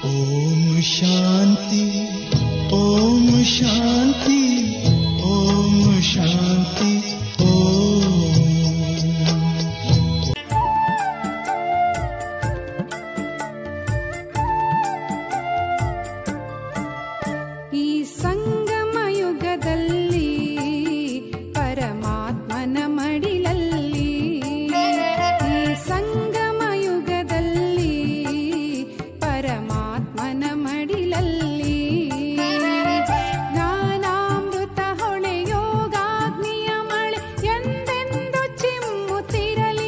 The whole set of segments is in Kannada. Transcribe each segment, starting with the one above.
ಓಂ ಶಾಂತಿ ಓಂ ಶಾಂತಿ ಓಂ ಶಾಂತಿ ಓಂ ಈ ಸಂಗಮ ಯುಗದಲ್ಲಿ ಪರಮಾತ್ಮನ ಮಡಿಲಲ್ಲಿ ಈ ಸಂಗಮ ಯುಗದಲ್ಲಿ ಪರಮಾತ್ಮನ ಮಡಿಲಲ್ಲಿ ಜ್ಞಾನಾಮೃತ ಹೊಳೆ ಯೋಗಾಗ್ನಿಯ ಮಳೆ ಎಂದೆಂದು ಚಿಮ್ಮುತ್ತಿರಲಿ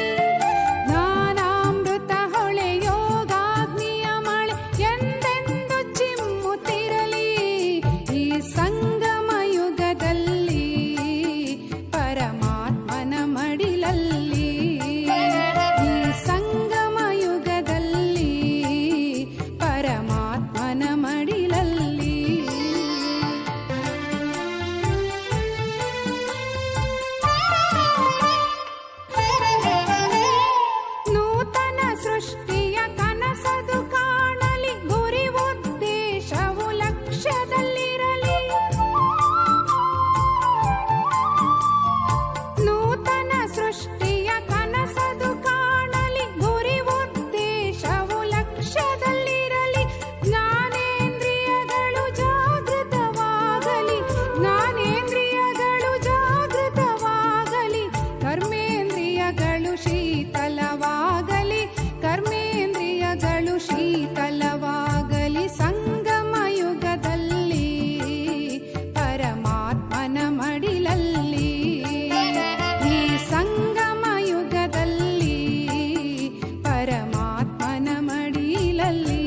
ಜ್ಞಾನಾಮೃತ ಹೊಳೆ ಯೋಗಾಗ್ನಿಯ ಮಳೆ ಎಂದೆಂದು ಚಿಮ್ಮುತ್ತಿರಲಿ ಈ ಸಂಗಮ ಯುಗದಲ್ಲಿ ಪರಮಾತ್ಮನ ಮಡಿಲಲ್ಲಿ ಈ ಸಂಗಮ ಯುಗದಲ್ಲಿ ಪರಮಾತ್ಮನ ಮಡಿಲಲ್ಲಿ ನೂತನ ಸೃಷ್ಟಿಯ ಕನಸದು ಕಾಣಲಿ ಗುರಿ ಉದ್ದೇಶವು ಲಕ್ಷ್ಯದಲ್ಲಿರಲಿ ನೂತನ ಸೃಷ್ಟಿಯ ಕನಸದು ಕಾಣಲಿ ಗುರಿ ಉದ್ದೇಶವು ಲಕ್ಷ್ಯದಲ್ಲಿರಲಿ ಜ್ಞಾನೇಂದ್ರಿಯಗಳು ಜಾಗೃತವಾಗಲಿ ಜ್ಞಾನೇಂದ್ರಿಯಗಳು ಜಾಗೃತವಾಗಲಿ ಕರ್ಮೇಂದ್ರಿಯಗಳು ಶೀತಲವಾಗಲಿ ಕರ್ಮೇಂದ್ರಿಯಗಳು ಶೀತಲವಾಗಲಿ ಸಂಗಮ ಯುಗದಲ್ಲಿ ಪರಮಾತ್ಮನ ಮಡಿಲಲ್ಲಿ ಈ ಸಂಗಮ ಯುಗದಲ್ಲಿ ಪರಮಾತ್ಮನ ಮಡಿಲಲ್ಲಿ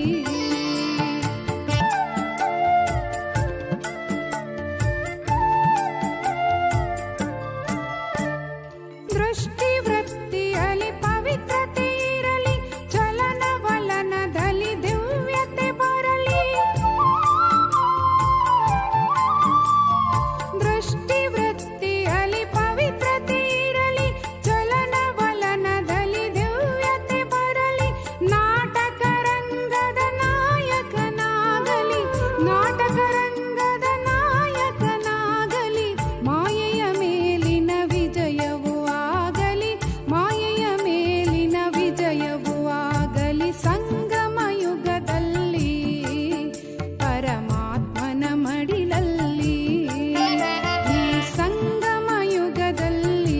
ದೃಷ್ಟಿವೃತ್ತಿಯಲ್ಲಿ ಪವಿತ್ರತೆ ಇರಲಿ ಚಲನವಲನದಲ್ಲಿ ದಿವ್ಯತೆ ಬರಲಿ ದೃಷ್ಟಿವೃತ್ತಿಯಲ್ಲಿ ಪವಿತ್ರತೆ ಇರಲಿ ಚಲನವಲನದಲ್ಲಿ ದಿವ್ಯತೆ ಬರಲಿ ನಾಟಕ ರಂಗದ ನಾಯಕನಾಗಲಿ ನಾಟಕ ರಂಗದ ನಾಯಕನಾಗಲಿ ಮಾಯೆಯ ಮೇಲಿನ ವಿಜಯವೂ ಆಗಲಿ ಮಾಯೆಯ ಮೇಲಿನ ವಿಜಯವೂ ಆಗಲಿ ಸಂಗಮ ಯುಗದಲ್ಲಿ ಪರಮಾತ್ಮನ ಮಡಿಲಲ್ಲಿ ಈ ಸಂಗಮ ಯುಗದಲ್ಲಿ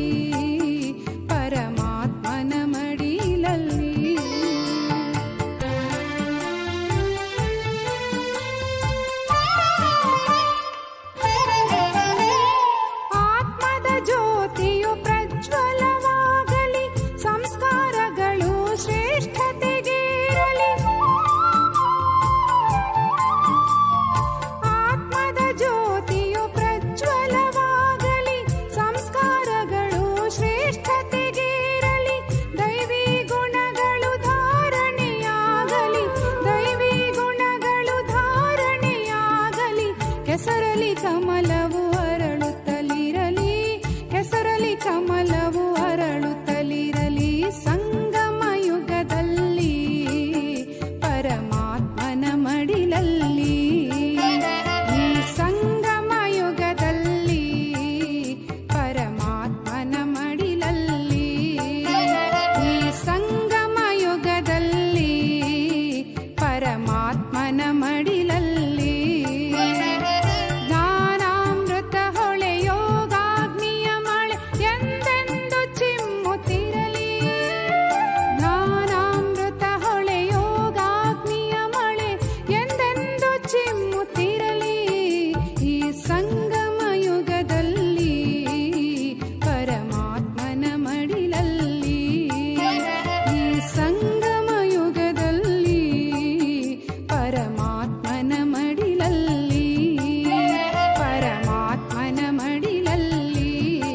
ಪರಮಾತ್ಮನ ಮಡಿಲಲ್ಲಿ ಆತ್ಮದ ಜ್ಯೋತಿಯು ಪ್ರಜ್ವಲವಾಗಲಿ ಸಂಸ್ಕಾರಗಳು ಶ್ರೇಷ್ಠತೆಗೇರಲಿ ಆತ್ಮದ ಜ್ಯೋತಿಯು ಪ್ರಜ್ವಲವಾಗಲಿ ಸಂಸ್ಕಾರಗಳು ಶ್ರೇಷ್ಠತೆಗೇರಲಿ ದೈವಿ ಗುಣಗಳು ಧಾರಣೆಯಾಗಲಿ ದೈವಿ ಗುಣಗಳು ಧಾರಣೆಯಾಗಲಿ ಕೆಸರಲಿ ಕಮಲವು ಅರಳುತ್ತಲಿರಲಿ ಕೆಸರಲಿ ಕಮಲವು ಅರಳುತ್ತಲಿರಲಿ ಸಂಗಮ ಯುಗದಲ್ಲಿ ಪರಮಾತ್ಮನ ಮಡಿಲಲ್ಲಿ ಈ ಸಂಗಮ ಯುಗದಲ್ಲಿ ಪರಮಾತ್ಮನ ಮಡಿಲಲ್ಲಿ ಈ ಸಂಗಮ ಯುಗದಲ್ಲಿ ಪರಮಾತ್ಮನ ಮಡಿಲಲ್ಲಿ ಜ್ಞಾನಾಮೃತ ಹೊಳೆ ಯೋಗಾಗ್ನಿಯ ಮಳೆ ಎಂದೆಂದು ಚಿಮ್ಮುತ್ತಿರಲಿ ಜ್ಞಾನಾಮೃತ ಹೊಳೆ ಯೋಗಾಗ್ನಿಯ ಮಳೆ ಎಂದೆಂದು ಚಿಮ್ಮುತ್ತಿರಲಿ ಈ ಸಂಗಮ ಯುಗದಲ್ಲಿ ಪರಮಾತ್ಮನ ಮಡಿಲಲ್ಲಿ ಈ ಸಂಗಮ ಯುಗದಲ್ಲಿ ಪರಮಾತ್ಮನ ಮಡಿಲಲ್ಲಿ ಪರಮಾತ್ಮನ ಮಡಿಲಲ್ಲಿ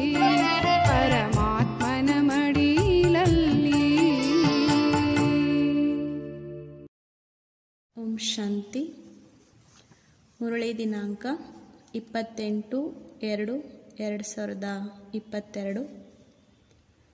ಪರಮಾತ್ಮನ ಮಡಿಲಲ್ಲಿ ಓಂ ಶಾಂತಿ ಮುರಳಿ ದಿನಾಂಕ ಇಪ್ಪತ್ತೆಂಟು ಎರಡು ಎರಡು ಸಾವಿರದ ಇಪ್ಪತ್ತೆರಡು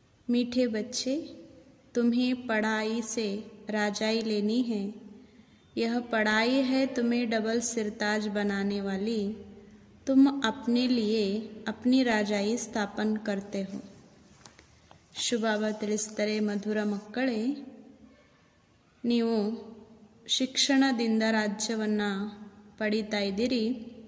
मीठे बच्चे तुम्हें पढ़ाई से राजाई लेनी है यह पढ़ाई है तुम्हें डबल सिरताज बनाने वाली तुम अपने लिए अपनी राजाई ಸ್ಥಾಪನ್ करते हो ಶುಭಾಬ ತಿಳಿಸ್ತಾರೆ ಮಧುರ ಮಕ್ಕಳೇ ನೀವು ಶಿಕ್ಷಣದಿಂದ ರಾಜ್ಯವನ್ನು ಪಡೀತಾ ಇದ್ದೀರಿ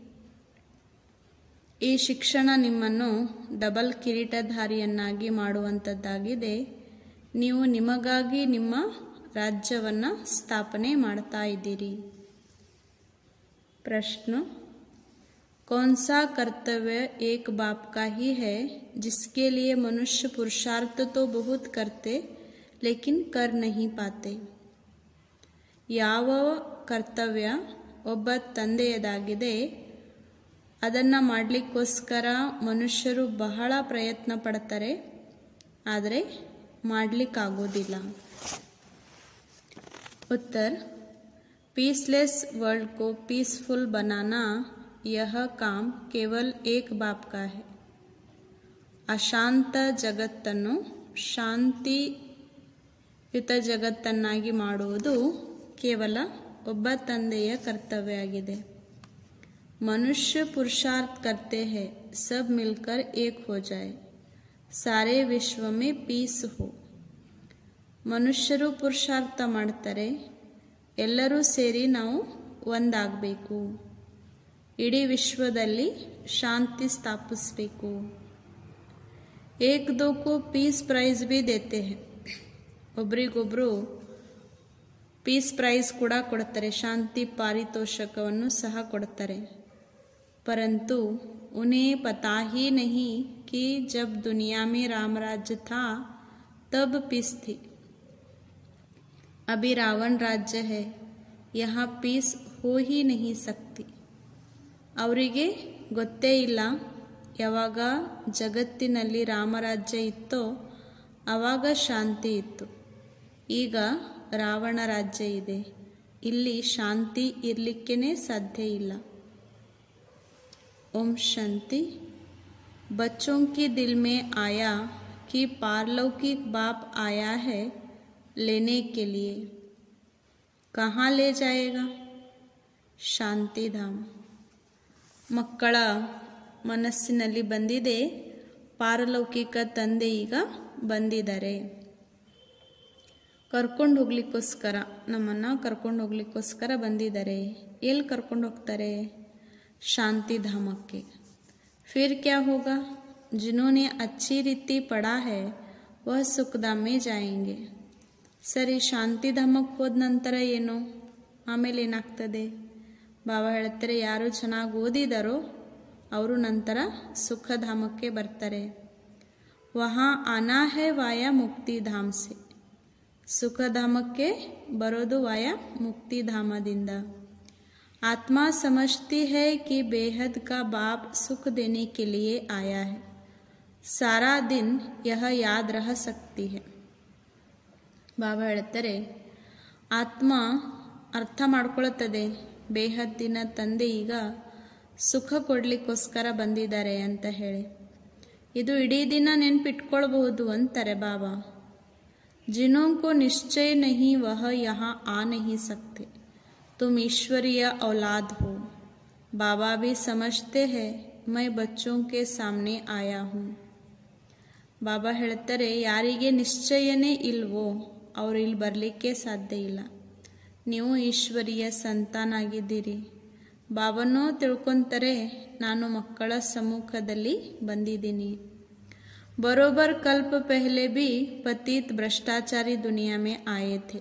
ಈ ಶಿಕ್ಷಣ ನಿಮ್ಮನ್ನು ಡಬಲ್ ಕಿರೀಟಧಾರಿಯನ್ನಾಗಿ ಮಾಡುವಂಥದ್ದಾಗಿದೆ ನೀವು ನಿಮಗಾಗಿ ನಿಮ್ಮ ರಾಜ್ಯವನ್ನು ಸ್ಥಾಪನೆ ಮಾಡ್ತಾ ಇದ್ದೀರಿ प्रश्न कौन सा कर्तव्य एक बाप का ही है जिसके लिए मनुष्य पुरुषार्थ तो बहुत करते लेकिन कर नहीं पाते ಯಾವ ಕರ್ತವ್ಯ ಒಬ್ಬ ತಂದೆಯದಾಗಿದೆ ಅದನ್ನು ಮಾಡಲಿಕ್ಕೋಸ್ಕರ ಮನುಷ್ಯರು ಬಹಳ ಪ್ರಯತ್ನ ಪಡ್ತಾರೆ ಆದರೆ ಮಾಡಲಿಕ್ಕಾಗೋದಿಲ್ಲ उत्तर पीसलेस वर्ल्ड को पीसफुल बनाना यह काम केवल एक बाप का है ಅಶಾಂತ ಜಗತ್ತನ್ನು ಶಾಂತಿಯುತ ಜಗತ್ತನ್ನಾಗಿ ಮಾಡುವುದು ಕೇವಲ ಒಬ್ಬ ತಂದೆಯ ಕರ್ತವ್ಯ ಆಗಿದೆ ಮನುಷ್ಯ पुरुषार्थ करते हैं सब मिलकर एक हो जाए सारे विश्व में पीस हो ಮನುಷ್ಯರು ಪುರುಷಾರ್ಥ ಮಾಡ್ತಾರೆ ಎಲ್ಲರೂ ಸೇರಿ ನಾವು ಒಂದಾಗಬೇಕು ಇಡೀ ವಿಶ್ವದಲ್ಲಿ ಶಾಂತಿ ಸ್ಥಾಪಿಸಬೇಕು ಏಕ್ ದೋಕು ಪೀಸ್ ಪ್ರೈಸ್ ಬಿ ದೇತೆ ಹೈ ಒಬ್ರಿಗೊಬ್ರು ಪೀಸ್ ಪ್ರೈಸ್ ಕೂಡ ಕೊಡ್ತಾರೆ ಶಾಂತಿ ಪಾರಿತೋಷಕವನ್ನು ಸಹ ಕೊಡ್ತಾರೆ परंतु उन्हें पता ही नहीं कि जब दुनिया में राम राज्य था तब पीस थी अभी रावण राज्य है यहाँ पीस हो ही नहीं सकती ಅವರಿಗೆ ಗೊತ್ತೇ ಇಲ್ಲ ಯಾವಾಗ ಜಗತ್ತಿನಲ್ಲಿ ರಾಮರಾಜ್ಯ ಇತ್ತೋ ಆವಾಗ ಶಾಂತಿ ಇತ್ತು ಈಗ ರಾವಣ ರಾಜ್ಯ ಇದೆ ಇಲ್ಲಿ ಶಾಂತಿ ಇರಲಿಕ್ಕೇ ಸಾಧ್ಯ ಇಲ್ಲ ओम शांति बच्चों के दिल में आया कि पारलौकिक बाप आया है लेने के लिए कहाँ ले जाएगा ಶಾಂತಿ ಧಾಮ ಮಕ್ಕಳ ಮನಸ್ಸಿನಲ್ಲಿ ಬಂದಿದೆ ಪಾರಲೌಕಿಕ ತಂದೆ ಈಗ ಬಂದಿದ್ದಾರೆ ಕರ್ಕೊಂಡು ಹೋಗ್ಲಿಕ್ಕೋಸ್ಕರ ನಮ್ಮನ್ನು ಕರ್ಕೊಂಡು ಹೋಗ್ಲಿಕ್ಕೋಸ್ಕರ ಬಂದಿದ್ದಾರೆ ಎಲ್ಲಿ ಕರ್ಕೊಂಡು ಹೋಗ್ತಾರೆ शांति धामक के फिर क्या होगा जिन्होंने अच्छी रीति पढ़ा है वह ಸುಖಧಾಮ್ में जाएंगे ಸರಿ ಶಾಂತಿಧಾಮಕ್ಕೆ ಹೋದ ನಂತರ ಏನು ಆಮೇಲೆ ಏನಾಗ್ತದೆ ಬಾಬಾ ಹೇಳ್ತಾರೆ ಯಾರು ಚೆನ್ನಾಗಿ ಓದಿದಾರೋ ಅವರು ನಂತರ ಸುಖಧಾಮಕ್ಕೆ ಬರ್ತಾರೆ ವಹಾ ಆನಾ ಹೇ ವಾಯ ಮುಕ್ತಿಧಾಮ್ ಸೆ ಸುಖಧಾಮಕ್ಕೆ ಬರೋದು ವಾಯ ಮುಕ್ತಿಧಾಮದಿಂದ आत्मा समझती है कि बेहद का बाप सुख देने के लिए आया है सारा दिन यह याद रह सकती है ಬಾಬಾ ಹೇಳ್ತಾರೆ ಆತ್ಮ ಅರ್ಥ ಮಾಡ್ಕೊಳ್ತದೆ ಬೇಹದ್ದಿನ ತಂದೆ ಈಗ ಸುಖ ಕೊಡ್ಲಿಕ್ಕೋಸ್ಕರ ಬಂದಿದ್ದಾರೆ ಅಂತ ಹೇಳಿ ಇದು ಇಡೀ ದಿನ ನೆನ್ಪಿಟ್ಕೊಳ್ಬಹುದು ಅಂತಾರೆ ಬಾಬಾ जिन्हों को निश्चय नहीं वह यहाँ आ नहीं सकते तुम ईश्वरीय औलाद हो बाबा भी समझते हैं मैं बच्चों के सामने आया हूँ ಬಾಬಾ ಹೇಳ್ತಾರೆ ಯಾರಿಗೆ ನಿಶ್ಚಯನೇ ಇಲ್ವೋ ಅವ್ರು ಇಲ್ಲಿ ಬರಲಿಕ್ಕೆ ಸಾಧ್ಯ ಇಲ್ಲ ನೀವು ಈಶ್ವರಿಯ ಸಂತಾನಾಗಿದ್ದೀರಿ ಬಾಬನೂ ತಿಳ್ಕೊಂತಾರೆ ನಾನು ಮಕ್ಕಳ ಸಮ್ಮುಖದಲ್ಲಿ ಬಂದಿದ್ದೀನಿ बरोबर कल्प पहले भी पतित भ्रष्टाचारी दुनिया में आए थे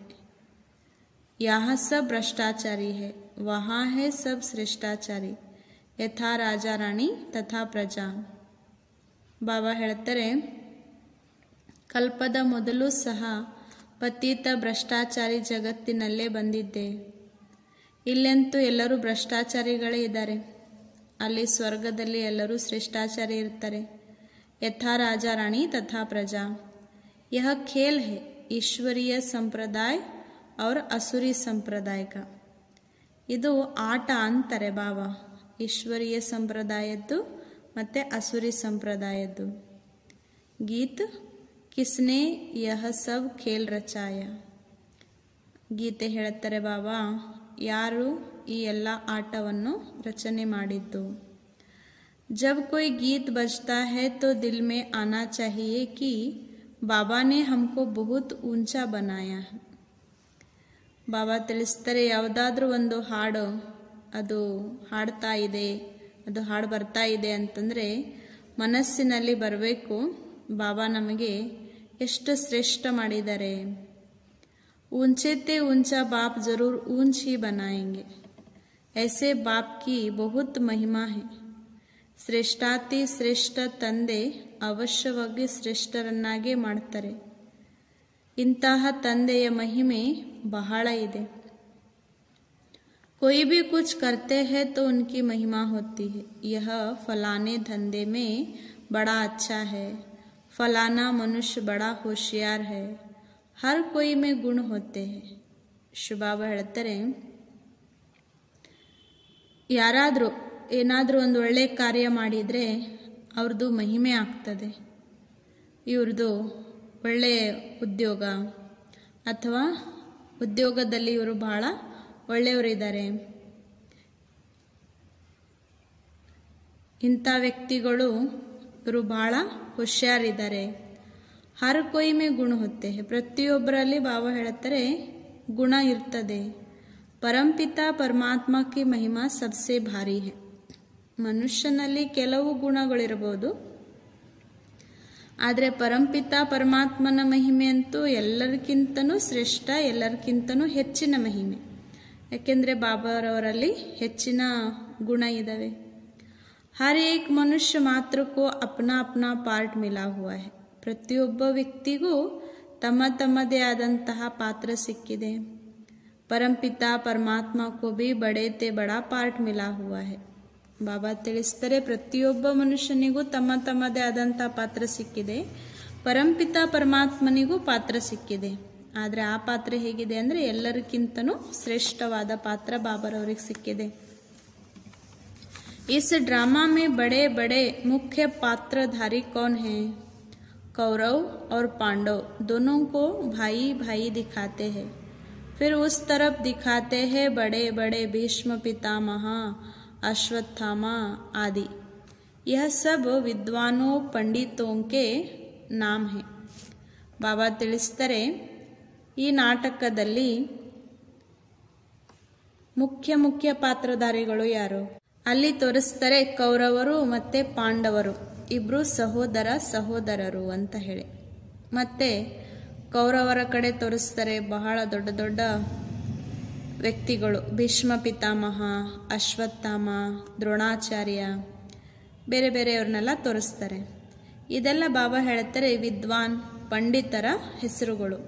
यहाँ सब भ्रष्टाचारी है वहाँ है सब श्रेष्ठाचारी ಯಥಾ ರಾಜಾ ರಾಣಿ ತಥಾ ಪ್ರಜಾ ಬಾಬಾ ಹೇಳ್ತಾರೆ ಕಲ್ಪದ ಮೊದಲು ಸಹ ಪತಿತ ಭ್ರಷ್ಟಾಚಾರಿ ಜಗತ್ತಿನಲ್ಲೇ ಬಂದಿದ್ದೆ ಇಲ್ಲಂತೂ ಎಲ್ಲರೂ ಭ್ರಷ್ಟಾಚಾರಿಗಳೇ ಇದ್ದಾರೆ ಅಲ್ಲಿ ಸ್ವರ್ಗದಲ್ಲಿ ಎಲ್ಲರೂ ಶ್ರೇಷ್ಠಾಚಾರಿ ಇರ್ತಾರೆ यथा राजा रानी तथा प्रजा यह खेल है ईश्वरीय संप्रदाय और असुरी संप्रदाय का ಇದು ಆಟ ಅಂತಾರೆ ಬಾಬಾ ಈಶ್ವರೀಯ ಸಂಪ್ರದಾಯದ್ದು ಮತ್ತು ಅಸುರಿ ಸಂಪ್ರದಾಯದ್ದು ಗೀತ್ ಕಿಸ್ನೆ ಯಹ ಸಬ್ ಖೇಲ್ ರಚಾಯ ಗೀತೆ ಹೇಳ್ತಾರೆ ಬಾಬಾ ಯಾರು ಈ ಎಲ್ಲ ಆಟವನ್ನು ರಚನೆ ಮಾಡಿದ್ದು जब कोई गीत बजता है तो दिल में आना चाहिए कि बाबा ने हमको बहुत ऊंचा बनाया है ಬಾಬಾ ತಿಳಿಸ್ತಾರೆ ಯಾವುದಾದ್ರೂ ಒಂದು ಹಾಡು ಅದು ಹಾಡ್ತಾ ಇದೆ ಅದು ಹಾಡು ಬರ್ತಾ ಇದೆ ಅಂತಂದರೆ ಮನಸ್ಸಿನಲ್ಲಿ ಬರಬೇಕು ಬಾಬಾ ನಮಗೆ ಎಷ್ಟು ಶ್ರೇಷ್ಠ ಮಾಡಿದ್ದಾರೆ ऊंचे ऊंचा बाप जरूर ऊंच ही बनाएंगे ऐसे बाप की बहुत महिमा है ಶ್ರೇಷ್ಠಾತಿ ಶ್ರೇಷ್ಠ ತಂದೆ ಅವಶ್ಯವಾಗಿ ಶ್ರೇಷ್ಠರನ್ನಾಗೇ ಮಾಡ್ತಾರೆ ಇಂತಹ ತಂದೆಯ ಮಹಿಮೆ ಬಹಳ ಇದೆ कोई भी कुछ करते हैं तो उनकी महिमा होती है यह फलाने धंधे में बड़ा अच्छा है फलाना मनुष्य बड़ा होशियार है हर कोई में गुण होते हैं ಶುಭಾಬ ಹೇಳ್ತಾರೆ ಯಾರಾದರೂ ಏನಾದರೂ ಒಂದು ಒಳ್ಳೆ ಕಾರ್ಯ ಮಾಡಿದರೆ ಅವ್ರದ್ದು ಮಹಿಮೆ ಆಗ್ತದೆ ಇವ್ರದ್ದು ಒಳ್ಳೆಯ ಉದ್ಯೋಗ ಅಥವಾ ಉದ್ಯೋಗದಲ್ಲಿ ಇವರು ಬಹಳ ಒಳ್ಳೆಯವರಿದ್ದಾರೆ ಇಂಥ ವ್ಯಕ್ತಿಗಳು ಇವರು ಬಹಳ ಹುಷಾರಿದ್ದಾರೆ ಹರ ಕೊಯ್ ಮೇ ಗುಣ ಹೊತ್ತೆ ಪ್ರತಿಯೊಬ್ಬರಲ್ಲಿ ಬಾಬಾ ಹೇಳ್ತಾರೆ ಗುಣ ಇರ್ತದೆ ಪರಂಪಿತ ಪರಮಾತ್ಮ ಕಿ ಮಹಿಮಾ ಸಬ್ಸೆ ಭಾರಿ ಹೇ ಮನುಷ್ಯನಲ್ಲಿ ಕೆಲವು ಗುಣಗಳಿರಬಹುದು ಆದರೆ ಪರಂಪಿತ ಪರಮಾತ್ಮನ ಮಹಿಮೆ ಅಂತೂ ಎಲ್ಲರಿಗಿಂತನೂ ಶ್ರೇಷ್ಠ ಎಲ್ಲರಿಗಿಂತನೂ ಹೆಚ್ಚಿನ ಮಹಿಮೆ ಯಾಕೆಂದರೆ ಬಾಬಾರವರಲ್ಲಿ ಹೆಚ್ಚಿನ ಗುಣ ಇದ್ದಾವೆ ಹರ್ ಏಕ್ ಮನುಷ್ಯ ಮಾತ್ರಕ್ಕೂ ಅಪ್ನಾ ಅಪ್ನಾ ಪಾರ್ಟ್ ಮಿಲಾ ಹುआ है ಪ್ರತಿಯೊಬ್ಬ ವ್ಯಕ್ತಿಗೂ ತಮ್ಮ ತಮ್ಮದೇ ಆದಂತಹ ಪಾತ್ರ ಸಿಕ್ಕಿದೆ ಪರಂಪಿತ ಪರಮಾತ್ಮ ಕೋ ಬಿ ಬಡೆ ತೇ ಬಡಾ ಪಾರ್ಟ್ ಮಿಲಾ ಹುआ है ಬಾಬಾ ತಿಳಿಸ್ತಾರೆ ಪ್ರತಿಯೊಬ್ಬ ಮನುಷ್ಯನಿಗೂ ತಮ್ಮ ತಮ್ಮದೇ ಆದಂಥ ಪಾತ್ರ ಸಿಕ್ಕಿದೆ ಪರಂಪಿತ ಪರಮಾತ್ಮನಿಗೂ ಪಾತ್ರ ಸಿಕ್ಕಿದೆ ಆದರೆ ಆ ಪಾತ್ರ ಹೇಗಿದೆ ಅಂದರೆ ಎಲ್ಲರಿಗಿಂತನೂ ಶ್ರೇಷ್ಠವಾದ ಪಾತ್ರ ಬಾಬರವರಿಗೆ ಸಿಕ್ಕಿದೆ इस ड्रामा में बड़े बड़े मुख्य पात्रधारी कौन हैं कौरव और पांडव दोनों को भाई भाई दिखाते हैं फिर उस तरफ दिखाते हैं बड़े बड़े भीष्म पितामह अश्वत्थामा आदि यह सब विद्वानों पंडितों के नाम हैं ಬಾಬಾ ತಿಳಿಸ್ತಾರೆ ಈ ನಾಟಕದಲ್ಲಿ ಮುಖ್ಯ ಮುಖ್ಯ ಪಾತ್ರಧಾರಿಗಳು ಯಾರು ಅಲ್ಲಿ ತೋರಿಸ್ತಾರೆ ಕೌರವರು ಮತ್ತೆ ಪಾಂಡವರು ಇಬ್ರು ಸಹೋದರ ಸಹೋದರರು ಅಂತ ಹೇಳಿ ಮತ್ತೆ ಕೌರವರ ಕಡೆ ತೋರಿಸ್ತಾರೆ ಬಹಳ ದೊಡ್ಡ ದೊಡ್ಡ ವ್ಯಕ್ತಿಗಳು ಭೀಷ್ಮ ಪಿತಾಮಹ ಅಶ್ವತ್ಥಾಮ ದ್ರೋಣಾಚಾರ್ಯ ಬೇರೆ ಬೇರೆಯವ್ರನ್ನೆಲ್ಲ ತೋರಿಸ್ತಾರೆ ಇದೆಲ್ಲ ಬಾಬಾ ಹೇಳ್ತಾರೆ ವಿದ್ವಾನ್ ಪಂಡಿತರ ಹೆಸರುಗಳು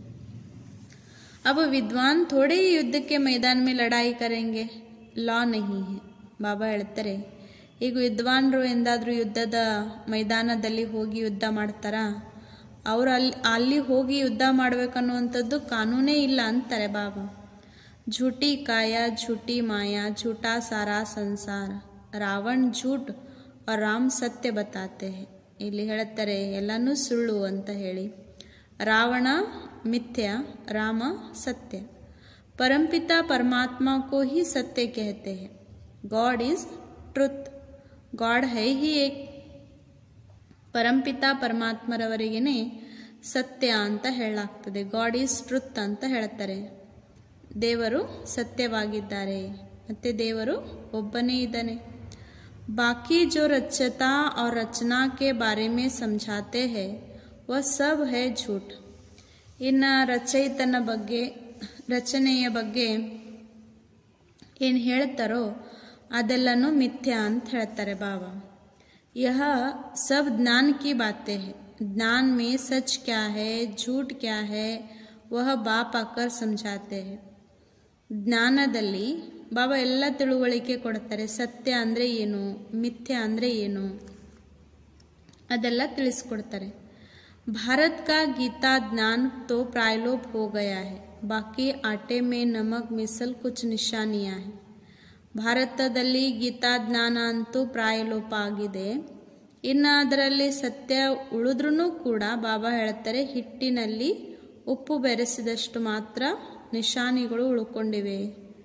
अब विद्वान थोड़े ही युद्ध के मैदान में लड़ाई करेंगे ಲಾ ನಹಿ ಹೇ ಬಾಬಾ ಹೇಳ್ತಾರೆ ಈಗ ವಿದ್ವಾನ್ರು ಎಂದಾದರೂ ಯುದ್ಧದ ಮೈದಾನದಲ್ಲಿ ಹೋಗಿ ಯುದ್ಧ ಮಾಡ್ತಾರಾ ಅವರು ಅಲ್ಲಿ ಅಲ್ಲಿ ಹೋಗಿ ಯುದ್ಧ ಮಾಡ್ಬೇಕನ್ನುವಂಥದ್ದು ಕಾನೂನೇ ಇಲ್ಲ ಅಂತಾರೆ ಬಾಬಾ झूठी काया झूठी माया झूठा सारा ಸಂಸಾರ ರಾವಣ್ ಝೂಟ್ और ರಾಮ್ ಸತ್ಯ ಬತಾತೆ ಹೇ ಇಲ್ಲಿ ಹೇಳ್ತಾರೆ ಎಲ್ಲನೂ ಸುಳ್ಳು ಅಂತ ಹೇಳಿ ರಾವಣ ಮಿಥ್ಯ ರಾಮ ಸತ್ಯ परमपिता परमात्मा को ही सत्य कहते हैं गॉड इज ट्रुथ गॉड है ही एक ಪರಂಪಿತ ಪರಮಾತ್ಮರವರಿಗೇನೆ ಸತ್ಯ ಅಂತ ಹೇಳಲಾಗ್ತದೆ ಗಾಡ್ ಈಸ್ ಟ್ರುತ್ ಅಂತ ಹೇಳ್ತಾರೆ ದೇವರು ಸತ್ಯವಾಗಿದ್ದಾರೆ ಮತ್ತೆ ದೇವರು ಒಬ್ಬನೇ ಇದ್ದಾನೆ बाकी जो रचता और रचना के बारे में समझाते हैं वह सब है झूठ ಇನ್ನು ರಚಯಿತನ ಬಗ್ಗೆ ರಚನೆಯ ಬಗ್ಗೆ ಏನು ಹೇಳ್ತಾರೋ ಅದೆಲ್ಲನೂ ಮಿಥ್ಯ ಅಂತ ಹೇಳ್ತಾರೆ ಬಾಬಾ यह सब ज्ञान की बातें हैं ज्ञान में सच क्या है झूठ क्या है वह बाप आकर समझाते हैं ಜ್ಞಾನದಲ್ಲಿ ಬಾಬಾ ಎಲ್ಲ ತಿಳುವಳಿಕೆ ಕೊಡ್ತಾರೆ ಸತ್ಯ ಅಂದರೆ ಏನು ಮಿಥ್ಯ ಅಂದರೆ ಏನು ಅದೆಲ್ಲ ತಿಳಿಸ್ಕೊಡ್ತಾರೆ भारत का गीता ज्ञान तो प्रायलोप हो गया है बाकी आटे में नमक मिसल कुछ निशानियां हैं ಭಾರತದಲ್ಲಿ ಗೀತಾ ಜ್ಞಾನ ಅಂತೂ ಪ್ರಾಯಲೋಪ ಆಗಿದೆ ಇನ್ನು ಅದರಲ್ಲಿ ಸತ್ಯ ಉಳಿದ್ರೂ ಕೂಡ ಬಾಬಾ ಹೇಳ್ತಾರೆ ಹಿಟ್ಟಿನಲ್ಲಿ ಉಪ್ಪು ಬೆರೆಸಿದಷ್ಟು ಮಾತ್ರ ನಿಶಾನಿಗಳು ಉಳ್ಕೊಂಡಿವೆ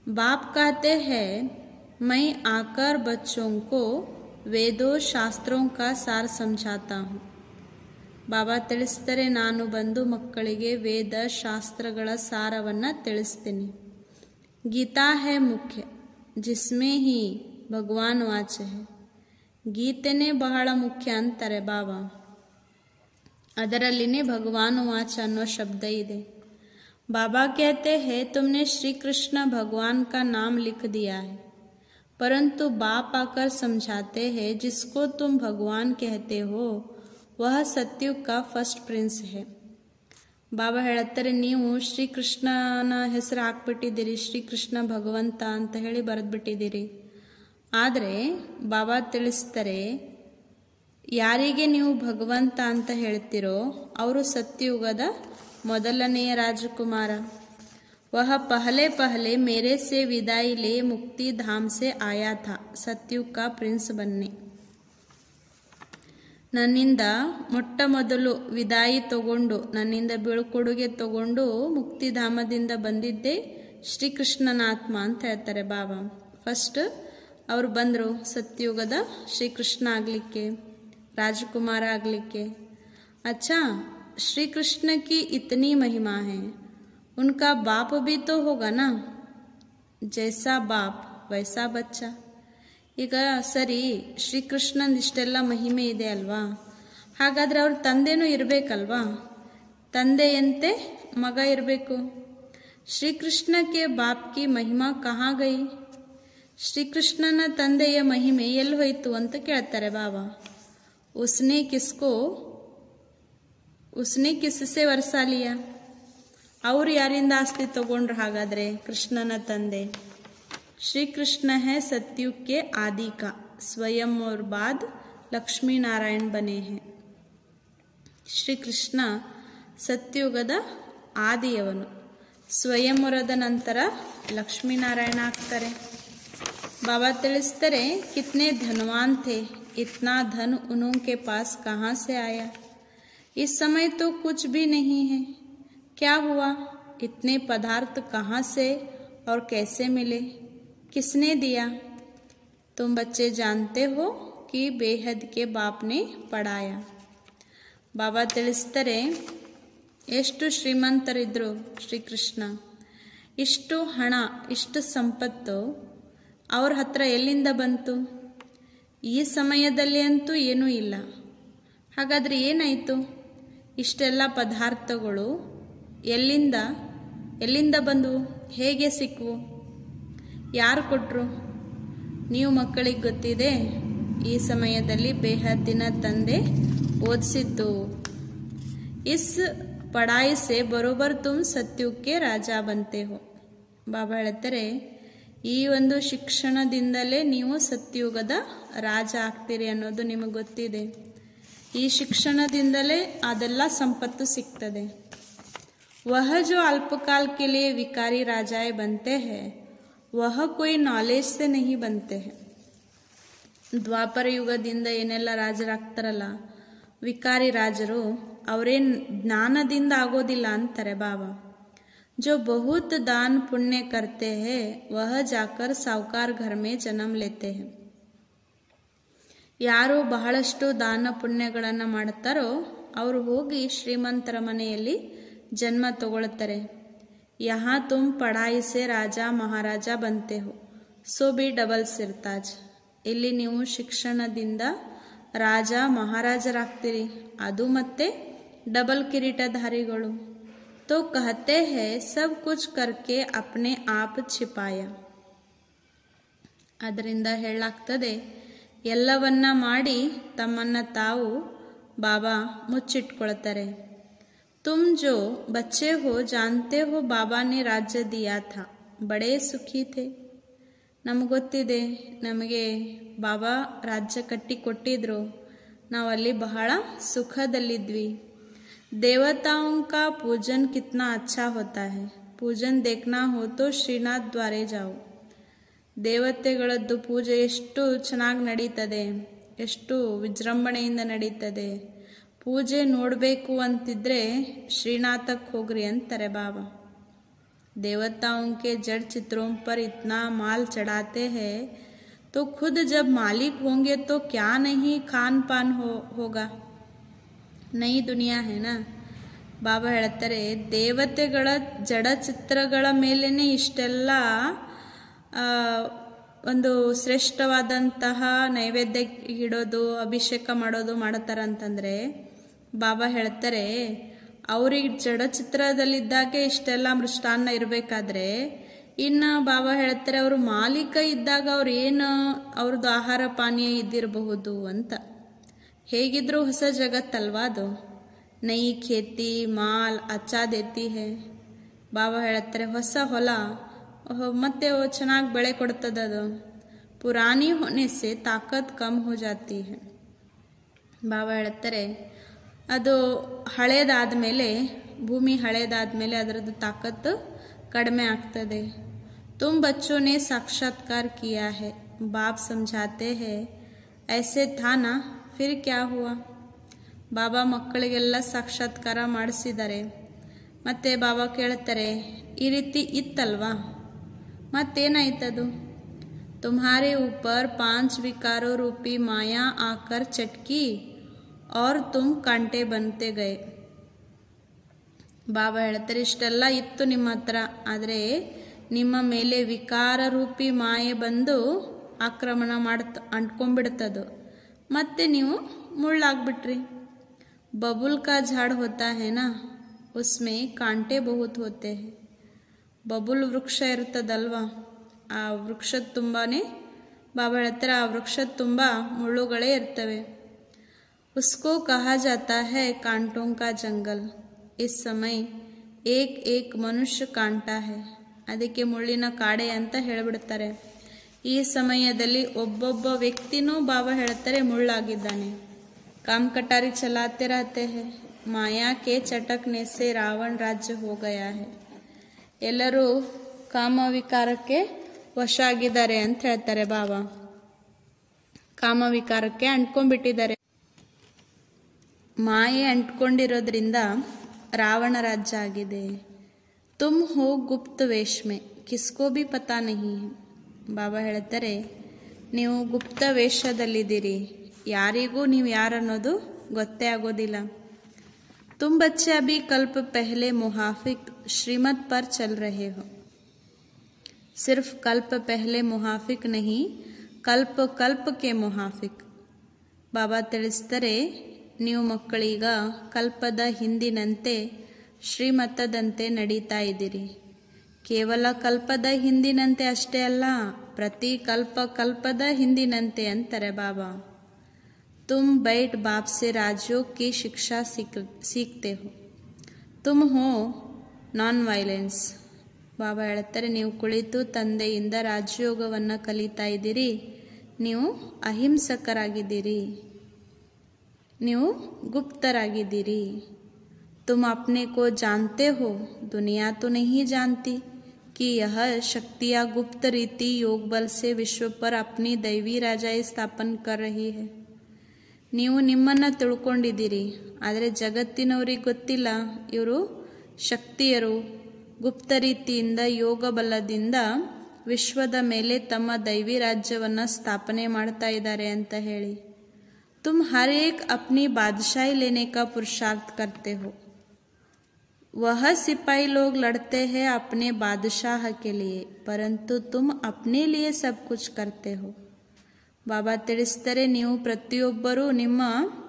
बाप कहते हैं मैं आकर बच्चों को वेदों शास्त्रों का सार समझाता हूँ ಬಾಬಾ ತಿಳಿಸ್ತಾರೆ ನಾನು ಬಂದು ಮಕ್ಕಳಿಗೆ ವೇದ ಶಾಸ್ತ್ರಗಳ ಸಾರವನ್ನು ತಿಳಿಸ್ತೀನಿ ಗೀತಾ ಹೇ ಮುಖ್ಯ ಜಿಸ್ಮೇ ಹಿ ಭಗವಾನ್ ವಾಚ ಹೇ ಗೀತೆನೇ ಬಹಳ ಮುಖ್ಯ ಅಂತಾರೆ ಬಾಬಾ ಅದರಲ್ಲಿನೇ ಭಗವಾನ್ ವಾಚ ಅನ್ನೋ ಶಬ್ದ ಇದೆ बाबा कहते हैं तुमने श्री कृष्ण भगवान का नाम लिख दिया है परंतु बाप आकर समझाते हैं जिसको तुम भगवान कहते हो वह सत्युग का फर्स्ट प्रिंस है ಬಾಬಾ ಹೇಳತ್ತಾರೆ ನೀವು ಶ್ರೀಕೃಷ್ಣನ ಹೆಸರು ಹಾಕ್ಬಿಟ್ಟಿದ್ದೀರಿ ಶ್ರೀಕೃಷ್ಣ ಭಗವಂತ ಅಂತ ಹೇಳಿ ಬರೆದ್ಬಿಟ್ಟಿದ್ದೀರಿ ಆದರೆ ಬಾಬಾ ತಿಳಿಸ್ತಾರೆ ಯಾರಿಗೆ ನೀವು ಭಗವಂತ ಅಂತ ಹೇಳ್ತೀರೋ ಅವರು ಸತ್ಯಯುಗದ ಮೊದಲನೆಯ ರಾಜಕುಮಾರ वह पहले पहले मेरे से विदाई ले मुक्ति धाम से आया था सत्युग का प्रिंस बनने ನನ್ನಿಂದ ಮೊಟ್ಟ ಮೊದಲು ವಿದಾಯಿ ತಗೊಂಡು ನನ್ನಿಂದ ಬೀಳ್ಕೊಡುಗೆ ತಗೊಂಡು ಮುಕ್ತಿಧಾಮದಿಂದ ಬಂದಿದ್ದೆ ಶ್ರೀಕೃಷ್ಣನ ಆತ್ಮ ಅಂತ ಹೇಳ್ತಾರೆ ಬಾಬಾ ಫಸ್ಟ್ ಅವರು ಬಂದರು ಸತ್ಯುಗದ ಶ್ರೀಕೃಷ್ಣ ಆಗಲಿಕ್ಕೆ ರಾಜಕುಮಾರ ಆಗಲಿಕ್ಕೆ अच्छा श्री कृष्ण की इतनी महिमा है उनका बाप भी तो होगा ना जैसा बाप वैसा बच्चा ಈಗ ಸರಿ ಶ್ರೀಕೃಷ್ಣನ್ ಇಷ್ಟೆಲ್ಲ ಮಹಿಮೆ ಇದೆ ಅಲ್ವಾ ಹಾಗಾದ್ರೆ ಅವ್ರ ತಂದೆನೂ ಇರಬೇಕಲ್ವಾ ತಂದೆಯಂತೆ ಮಗ ಇರಬೇಕು ಶ್ರೀಕೃಷ್ಣಕ್ಕೆ ಬಾಪ್ ಕಿ ಮಹಿಮಾ ಕಹಾ ಗೈ ಶ್ರೀಕೃಷ್ಣನ ತಂದೆಯ ಮಹಿಮೆ ಎಲ್ಲಿ ಹೋಯ್ತು ಅಂತ ಕೇಳ್ತಾರೆ ಬಾಬಾ ಉಸ್ನೆ ಕಿಸ್ಕೋ ಉಸ್ನೆ ಕಿಸ್ಸೆ ವರ್ಷ ಲಿಯ ಅವ್ರು ಯಾರಿಂದ ಆಸ್ತಿ ತಗೊಂಡ್ರು ಹಾಗಾದ್ರೆ ಕೃಷ್ಣನ ತಂದೆ श्री कृष्ण है सत्युग के आदि का स्वयं और बाद लक्ष्मी नारायण बने हैं ಶ್ರೀ ಕೃಷ್ಣ ಸತ್ಯುಗದ ಆದಿಯವನು ಸ್ವಯಂವರದ ನಂತರ ಲಕ್ಷ್ಮೀನಾರಾಯಣ ಆಗ್ತಾರೆ ಬಾಬಾ ತಿಳಿಸ್ತಾರೆ ಕಿತ್ನೆ ಧನವಾನ್ ಥೆ इतना धन उनके पास कहाँ से आया इस समय तो कुछ भी नहीं है क्या हुआ इतने पदार्थ कहाँ से और कैसे मिले किसने दिया तुम बच्चे जानते हो कि बेहद के बाप ने पढ़ाया ಬಾಬಾ ತಿಳಿಸ್ತಾರೆ ಎಷ್ಟು ಶ್ರೀಮಂತರಿದ್ರು ಶ್ರೀಕೃಷ್ಣ ಇಷ್ಟು ಹಣ ಇಷ್ಟು ಸಂಪತ್ತು ಅವ್ರ ಹತ್ರ ಎಲ್ಲಿಂದ ಬಂತು ಈ ಸಮಯದಲ್ಲಿ ಅಂತೂ ಏನೂ ಇಲ್ಲ ಹಾಗಾದರೆ ಏನಾಯಿತು ಇಷ್ಟೆಲ್ಲ ಪದಾರ್ಥಗಳು ಎಲ್ಲಿಂದ ಎಲ್ಲಿಂದ ಬಂದವು ಹೇಗೆ ಸಿಕ್ಕವು ಯಾರು ಕೊಟ್ಟರು ನೀವು ಮಕ್ಕಳಿಗೆ ಗೊತ್ತಿದೆ ಈ ಸಮಯದಲ್ಲಿ ಬೇಹದ್ದಿನ ತಂದೆ ಓದಿಸಿದ್ದು ಇಸ್ ಪಡಾಯಿ ಸೆ ಬರೋಬರ್ ತುಮ್ ಸತ್ಯುಕ್ಕೆ ರಾಜ ಬಂತೆ ಹೋ ಬಾಬಾ ಹೇಳ್ತಾರೆ ಈ ಒಂದು ಶಿಕ್ಷಣದಿಂದಲೇ ನೀವು ಸತ್ಯುಗದ ರಾಜ ಆಗ್ತೀರಿ ಅನ್ನೋದು ನಿಮಗೆ ಗೊತ್ತಿದೆ ಈ ಶಿಕ್ಷಣದಿಂದಲೇ ಅದೆಲ್ಲ ಸಂಪತ್ತು ಸಿಗ್ತದೆ वह जो अल्पकाल के लिए विकारी राजाएं बनते हैं वह कोई नॉलेज से नहीं बनते हैं ದ್ವಾಪರ ಯುಗದಿಂದ ಏನೆಲ್ಲ ರಾಜರಾಗ್ತಾರಲ್ಲ ವಿಕಾರಿ ರಾಜರು ಅವರೇನ್ ಜ್ಞಾನದಿಂದ ಆಗೋದಿಲ್ಲ ಅಂತಾರೆ ಬಾಬಾ जो बहुत दान पुण्य करते हैं वह जाकर साहूकार घर में जन्म लेते हैं ಯಾರು ಬಹಳಷ್ಟು ದಾನ ಪುಣ್ಯಗಳನ್ನು ಮಾಡುತ್ತಾರೋ ಅವರು ಹೋಗಿ ಶ್ರೀಮಂತರ ಮನೆಯಲ್ಲಿ ಜನ್ಮ ತಗೊಳ್ತಾರೆ ಯಹಾ ತುಮ್ ಪಢಾಯಿ ಸೆ ರಾಜ ಮಹಾರಾಜ ಬಂತೆ ಹೋ ಸೊ ಬಿ ಡಬಲ್ ಸಿರ್ತಾಜ್ ಇಲ್ಲಿ ನೀವು ಶಿಕ್ಷಣದಿಂದ ರಾಜ ಮಹಾರಾಜರಾಗ್ತೀರಿ ಅದು ಮತ್ತೆ ಡಬಲ್ ಕಿರೀಟಧಾರಿಗಳು तो कहते हैं सब कुछ करके अपने आप छिपाया ಅದರಿಂದ ಹೇಳಲಾಗ್ತದೆ ಎಲ್ಲವನ್ನ ಮಾಡಿ ತಮ್ಮನ್ನ ತಾವು ಬಾಬಾ ಮುಚ್ಚಿಟ್ಕೊಳ್ತಾರೆ ತುಮ್ ಜೋ ಬಚ್ಚೆ ಹೋ ಜಾನ್ತೆ ಹೋ ಬಾಬಾನೇ ರಾಜ್ಯ ದಿಯಾ ಥಾ ಬಡೇ ಸುಖಿ ಥೇ ನಮ್ಗೆ ಗೊತ್ತಿದೆ ನಮಗೆ ಬಾಬಾ ರಾಜ್ಯ ಕಟ್ಟಿ ಕೊಟ್ಟಿದ್ರು ನಾವಲ್ಲಿ ಬಹಳ ಸುಖದಲ್ಲಿದ್ವಿ देवताओं का पूजन कितना अच्छा होता है पूजन देखना हो तो ಶ್ರೀನಾಥ್ ದ್ವಾರೆ ಜಾವು ದೇವತೆಗಳದ್ದು ಪೂಜೆ ಎಷ್ಟು ಚೆನ್ನಾಗಿ ನಡೀತದೆ ಎಷ್ಟು ವಿಜೃಂಭಣೆಯಿಂದ ನಡೀತದೆ ಪೂಜೆ ನೋಡಬೇಕು ಅಂತಿದ್ರೆ ಶ್ರೀನಾಥಕ್ಕೆ ಹೋಗ್ರಿ ಅಂತಾರೆ ಬಾಬಾ देवताओं के जड़ चित्रों पर इतना माल चढ़ाते हैं तो खुद जब मालिक होंगे तो क्या नहीं खान पान हो होगा ನೈ ದುನಿಯಾ ಹೇನಾ ಬಾಬಾ ಹೇಳ್ತಾರೆ ದೇವತೆಗಳ ಜಡಚಿತ್ರಗಳ ಮೇಲೇನೆ ಇಷ್ಟೆಲ್ಲ ಆ, ಒಂದು ಶ್ರೇಷ್ಠವಾದಂತಹ ನೈವೇದ್ಯ ಇಡೋದು ಅಭಿಷೇಕ ಮಾಡೋದು ಮಾಡತಾರಂತಂದ್ರೆ ಬಾಬಾ ಹೇಳ್ತಾರೆ ಅವ್ರಿಗೆ ಜಡಚಿತ್ರದಲ್ಲಿದ್ದಾಗೆ ಇಷ್ಟೆಲ್ಲ ಮೃಷ್ಟಾನ್ನ ಇರಬೇಕಾದ್ರೆ ಇನ್ನು ಬಾಬಾ ಹೇಳ್ತಾರೆ ಅವರು ಮಾಲೀಕ ಇದ್ದಾಗ ಅವ್ರು ಏನು ಅವ್ರದ್ದು ಆಹಾರ ಪಾನೀಯ ಇದ್ದಿರಬಹುದು ಅಂತ ಹೇಗಿದ್ರೂ ಹೊಸ ಜಗತ್ತಲ್ವಾ ಅದು ನೈ ಖೇತಿ ಮಾಲ್ ಅಚ್ಚಾ ದೇತಿ ಹೇ ಬಾಬಾ ಹೇಳ್ತಾರೆ ಹೊಸ ಹೊಲ ಹೊ- ಮತ್ತೆ ಚೆನ್ನಾಗಿ ಬೆಳೆ ಕೊಡ್ತದೆ ಅದು ಪುರಾಣಿ ಹೋನೆ ಸೆ ತಾಕತ್ ಕಮ್ ಹೋ ಜಾತಿ ಹೇ ಬಾಬಾ ಹೇಳ್ತಾರೆ ಅದು ಹಳೇದಾದ್ಮೇಲೆ ಭೂಮಿ ಹಳೇದಾದ್ಮೇಲೆ ಅದರದ್ದು ತಾಕತ್ತು ಕಡಿಮೆ ಆಗ್ತದೆ तुम बच्चों ने साक्षात्कार किया है बाप समझाते हैं ऐसे था ना फिर क्या हुआ ಬಾಬಾ ಮಕ್ಕಳಿಗೆಲ್ಲ ಸಾಕ್ಷಾತ್ಕಾರ ಮಾಡಿಸಿದ್ದಾರೆ ಮತ್ತೆ ಬಾಬಾ ಕೇಳ್ತಾರೆ ಈ ರೀತಿ ಇತ್ತಲ್ವಾ ಮತ್ತೇನಾಯ್ತದು तुम्हारे ऊपर पांच विकारों रूपी माया आकर चटकी और तुम कांटे बनते गए ಬಾಬಾ ಹೇಳ್ತಾರೆ ಇಷ್ಟೆಲ್ಲ ಇತ್ತು ನಿಮ್ಮ ಹತ್ರ ಆದರೆ ನಿಮ್ಮ ಮೇಲೆ ವಿಕಾರ ರೂಪಿ ಮಾಯೆ ಬಂದು ಆಕ್ರಮಣ ಮಾಡ್ತ ಅಂಟ್ಕೊಂಡ್ಬಿಡ್ತದು ಮತ್ತೆ ನೀವು ಮುಳ್ಳಾಗ್ಬಿಟ್ರಿ बबुल का झाड़ होता है ना उसमें कांटे बहुत होते हैं ಬಬುಲ್ ವೃಕ್ಷ ಇರ್ತದಲ್ವಾ ಆ ವೃಕ್ಷದ ತುಂಬಾನೇ ಬಾಬಾ ಹೇಳ್ತಾರೆ ಆ ವೃಕ್ಷದ ತುಂಬ ಮುಳ್ಳುಗಳೇ ಇರ್ತವೆ उसको कहा जाता है कांटों का जंगल इस समय एक एक मनुष्य कांटा है ಅದಕ್ಕೆ ಮುಳ್ಳಿನ ಕಾಡೆ ಅಂತ ಹೇಳಿಬಿಡ್ತಾರೆ ಈ ಸಮಯದಲ್ಲಿ ಒಬ್ಬೊಬ್ಬ ವ್ಯಕ್ತಿನೂ ಬಾಬಾ ಹೇಳ್ತಾರೆ ಮುಳ್ಳಾಗಿದ್ದಾನೆ काम कटारी चलाते रहते हैं माया के चटकने से रावण राज्य हो गया है ಎಲ್ಲರೂ ಕಾಮ ವಿಕಾರಕ್ಕೆ ವಶ ಆಗಿದ್ದಾರೆ ಅಂತ ಹೇಳ್ತಾರೆ ಬಾಬಾ ಕಾಮ ವಿಕಾರಕ್ಕೆ ಅಂಟ್ಕೊಂಡ್ಬಿಟ್ಟಿದ್ದಾರೆ ಮಾಯೆ ಅಂಟ್ಕೊಂಡಿರೋದ್ರಿಂದ ರಾವಣ ರಾಜ್ಯ ಆಗಿದೆ ತುಮ್ ಹೋ ಗುಪ್ತ ವೇಷ್ಮೆ ಕಿಸ್ಕೋ ಬಿ ಪತಾ ನಹಿ ಹೈ. ಬಾಬಾ ಹೇಳ್ತಾರೆ ನೀವು ಗುಪ್ತ ವೇಷದಲ್ಲಿದ್ದೀರಿ ಯಾರಿಗೂ ನೀವು ಯಾರನ್ನೋದು ಗೊತ್ತೇ ಆಗೋದಿಲ್ಲ तुम बच्चे अभी कल्प पहले मुहाफिक श्रीमत पर चल रहे हो सिर्फ कल्प पहले मुहाफिक नहीं ಕಲ್ಪ ಕಲ್ಪಕ್ಕೆ ಮುಹಾಫಿಕ್ ಬಾಬಾ ತಿಳಿಸ್ತಾರೆ ನೀವು ಮಕ್ಕಳೀಗ ಕಲ್ಪದ ಹಿಂದಿನಂತೆ ಶ್ರೀಮತದಂತೆ ನಡೀತಾ ಇದ್ದೀರಿ ಕೇವಲ ಕಲ್ಪದ ಹಿಂದಿನಂತೆ ಅಷ್ಟೇ ಅಲ್ಲ ಪ್ರತಿ ಕಲ್ಪ ಕಲ್ಪದ ಹಿಂದಿನಂತೆ ಅಂತಾರೆ ಬಾಬಾ तुम बैठ बाप से राजयोग की शिक्षा सीख सीखते हो तुम हो ನಾನ್ ವೈಲೆನ್ಸ್ ಬಾಬಾ ಹೇಳ್ತಾರೆ ನೀವು ಕುಳಿತು ತಂದೆಯಿಂದ ರಾಜಯೋಗವನ್ನು ಕಲಿತಾ ಇದ್ದೀರಿ ನೀವು ಅಹಿಂಸಕರಾಗಿದ್ದೀರಿ ನೀವು ಗುಪ್ತರಾಗಿದ್ದೀರಿ तुम अपने को जानते हो दुनिया तो नहीं जानती कि यह शक्तियाँ गुप्त रीति योग बल से विश्व पर अपनी दैवी राजाई स्थापन कर रही है ನೀವು ನಿಮ್ಮನ್ನು ತಿಳ್ಕೊಂಡಿದ್ದೀರಿ ಆದರೆ ಜಗತ್ತಿನವ್ರಿಗೆ ಗೊತ್ತಿಲ್ಲ ಇವರು ಶಕ್ತಿಯರು ಗುಪ್ತ ರೀತಿಯಿಂದ ಯೋಗ ಬಲದಿಂದ ವಿಶ್ವದ ಮೇಲೆ ತಮ್ಮ ದೈವಿ ರಾಜ್ಯವನ್ನು ಸ್ಥಾಪನೆ ಮಾಡ್ತಾ ಇದ್ದಾರೆ ಅಂತ ಹೇಳಿ तुम हर एक अपनी बादशाही लेने का पुरुषार्थ करते हो वह सिपाही लोग लड़ते हैं अपने बादशाह के लिए परंतु तुम अपने लिए सब कुछ करते हो ಬಾಬಾ ತಿಳಿಸ್ತಾರೆ ನೀವು ಪ್ರತಿಯೊಬ್ಬರೂ ನಿಮ್ಮ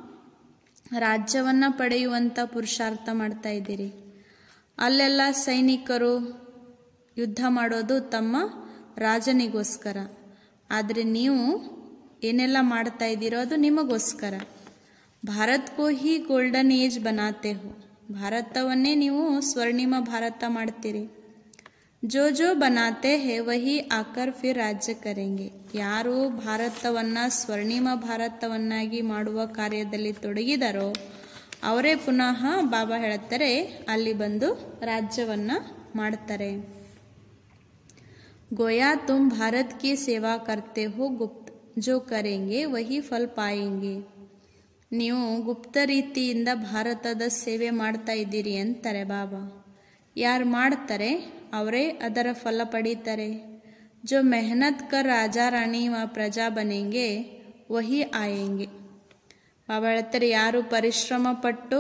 ರಾಜ್ಯವನ್ನು ಪಡೆಯುವಂಥ ಪುರುಷಾರ್ಥ ಮಾಡ್ತಾ ಇದ್ದೀರಿ ಅಲ್ಲೆಲ್ಲ ಸೈನಿಕರು ಯುದ್ಧ ಮಾಡೋದು ತಮ್ಮ ರಾಜನಿಗೋಸ್ಕರ ಆದರೆ ನೀವು ಏನೆಲ್ಲ ಮಾಡ್ತಾ ಇದ್ದೀರೋ ಅದು ನಿಮಗೋಸ್ಕರ ಭಾರತ್ಕೋ ಹಿ ಗೋಲ್ಡನ್ ಏಜ್ ಬನಾತೆ ಹೋ ಭಾರತವನ್ನೇ ನೀವು ಸ್ವರ್ಣಿಮ ಭಾರತ ಮಾಡ್ತೀರಿ ಜೋ ಜೋ ಬನಾತೆ ಹೇ ವಹಿ ಆಕರ್ ಫಿರ್ ರಾಜ್ಯ ಕರೆಂಗೆ ಯಾರು ಭಾರತವನ್ನು ಸ್ವರ್ಣಿಮ ಭಾರತವನ್ನಾಗಿ ಮಾಡುವ ಕಾರ್ಯದಲ್ಲಿ ತೊಡಗಿದಾರೋ ಅವರೇ ಪುನಃ ಬಾಬಾ ಹೇಳ್ತಾರೆ ಅಲ್ಲಿ ಬಂದು ರಾಜ್ಯವನ್ನು ಮಾಡ್ತಾರೆ गोया तुम भारत की सेवा करते हो गुप्त जो करेंगे वही फल पाएंगे ನೀವು ಗುಪ್ತ ರೀತಿಯಿಂದ ಭಾರತದ ಸೇವೆ ಮಾಡ್ತಾ ಇದ್ದೀರಿ ಅಂತಾರೆ ಬಾಬಾ ಯಾರು ಮಾಡ್ತಾರೆ ಅವರೇ ಅದರ ಫಲ ಪಡೀತಾರೆ जो मेहनत कर राजा रानी व ಪ್ರಜಾ ಬನೆಂಗೆ ವಹಿ ಆಯೆಂಗೆ ಬಾಬಾ ಹೇಳ್ತಾರೆ ಯಾರು ಪರಿಶ್ರಮ ಪಟ್ಟು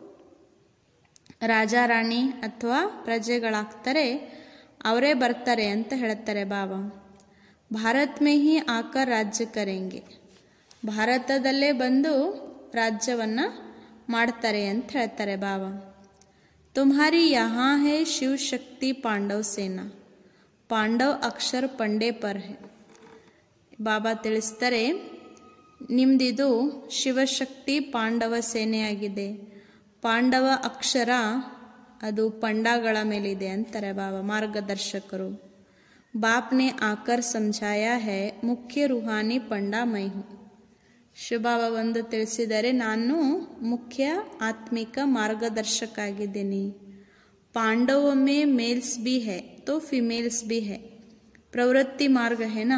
ರಾಜ ರಾಣಿ ಅಥವಾ ಪ್ರಜೆಗಳಾಗ್ತಾರೆ ಅವರೇ ಬರ್ತಾರೆ ಅಂತ ಹೇಳ್ತಾರೆ ಬಾಬಾ ಭಾರತ್ ಮೇ ಹಿ ಆಕರ್ ರಾಜ್ಯ ಕರೆಂಗೆ ಭಾರತದಲ್ಲೇ ಬಂದು ರಾಜ್ಯವನ್ನ ಮಾಡ್ತಾರೆ ಅಂತ ಹೇಳ್ತಾರೆ ಬಾಬಾ ತುಮ್ಹಾರಿ ಯಹಾ ಹೇ ಶಿವ ಶಕ್ತಿ ಪಾಂಡವ್ ಸೇನಾ ಪಾಂಡವ್ ಅಕ್ಷರ್ ಪಂಡೆ ಪರ್ ಹೇ ಬಾಬಾ ತಿಳಿಸ್ತಾರೆ ನಿಮ್ದಿದು ಶಿವಶಕ್ತಿ ಪಾಂಡವ ಸೇನೆಯಾಗಿದೆ ಪಾಂಡವ ಅಕ್ಷರ ಅದು ಪಂಡಗಳ ಮೇಲಿದೆ ಅಂತಾರೆ ಬಾಬಾ ಮಾರ್ಗದರ್ಶಕರು ಬಾಪ್ನೆ ಆಕರ್ ಸಮझाया है ಮುಖ್ಯ ರೂಹಾನಿ ಪಂಡ ಮೈ ಹೂಂ ಶಿವಬಾಬಾ ಒಂದು ತಿಳಿಸಿದರೆ ನಾನು ಮುಖ್ಯ ಆತ್ಮಿಕ ಮಾರ್ಗದರ್ಶಕ ಆಗಿದ್ದೀನಿ पांडवों में मेल्स भी है तो फीमेल्स भी है ಪ್ರವೃತ್ತಿ ಮಾರ್ಗ ಹೇನಾ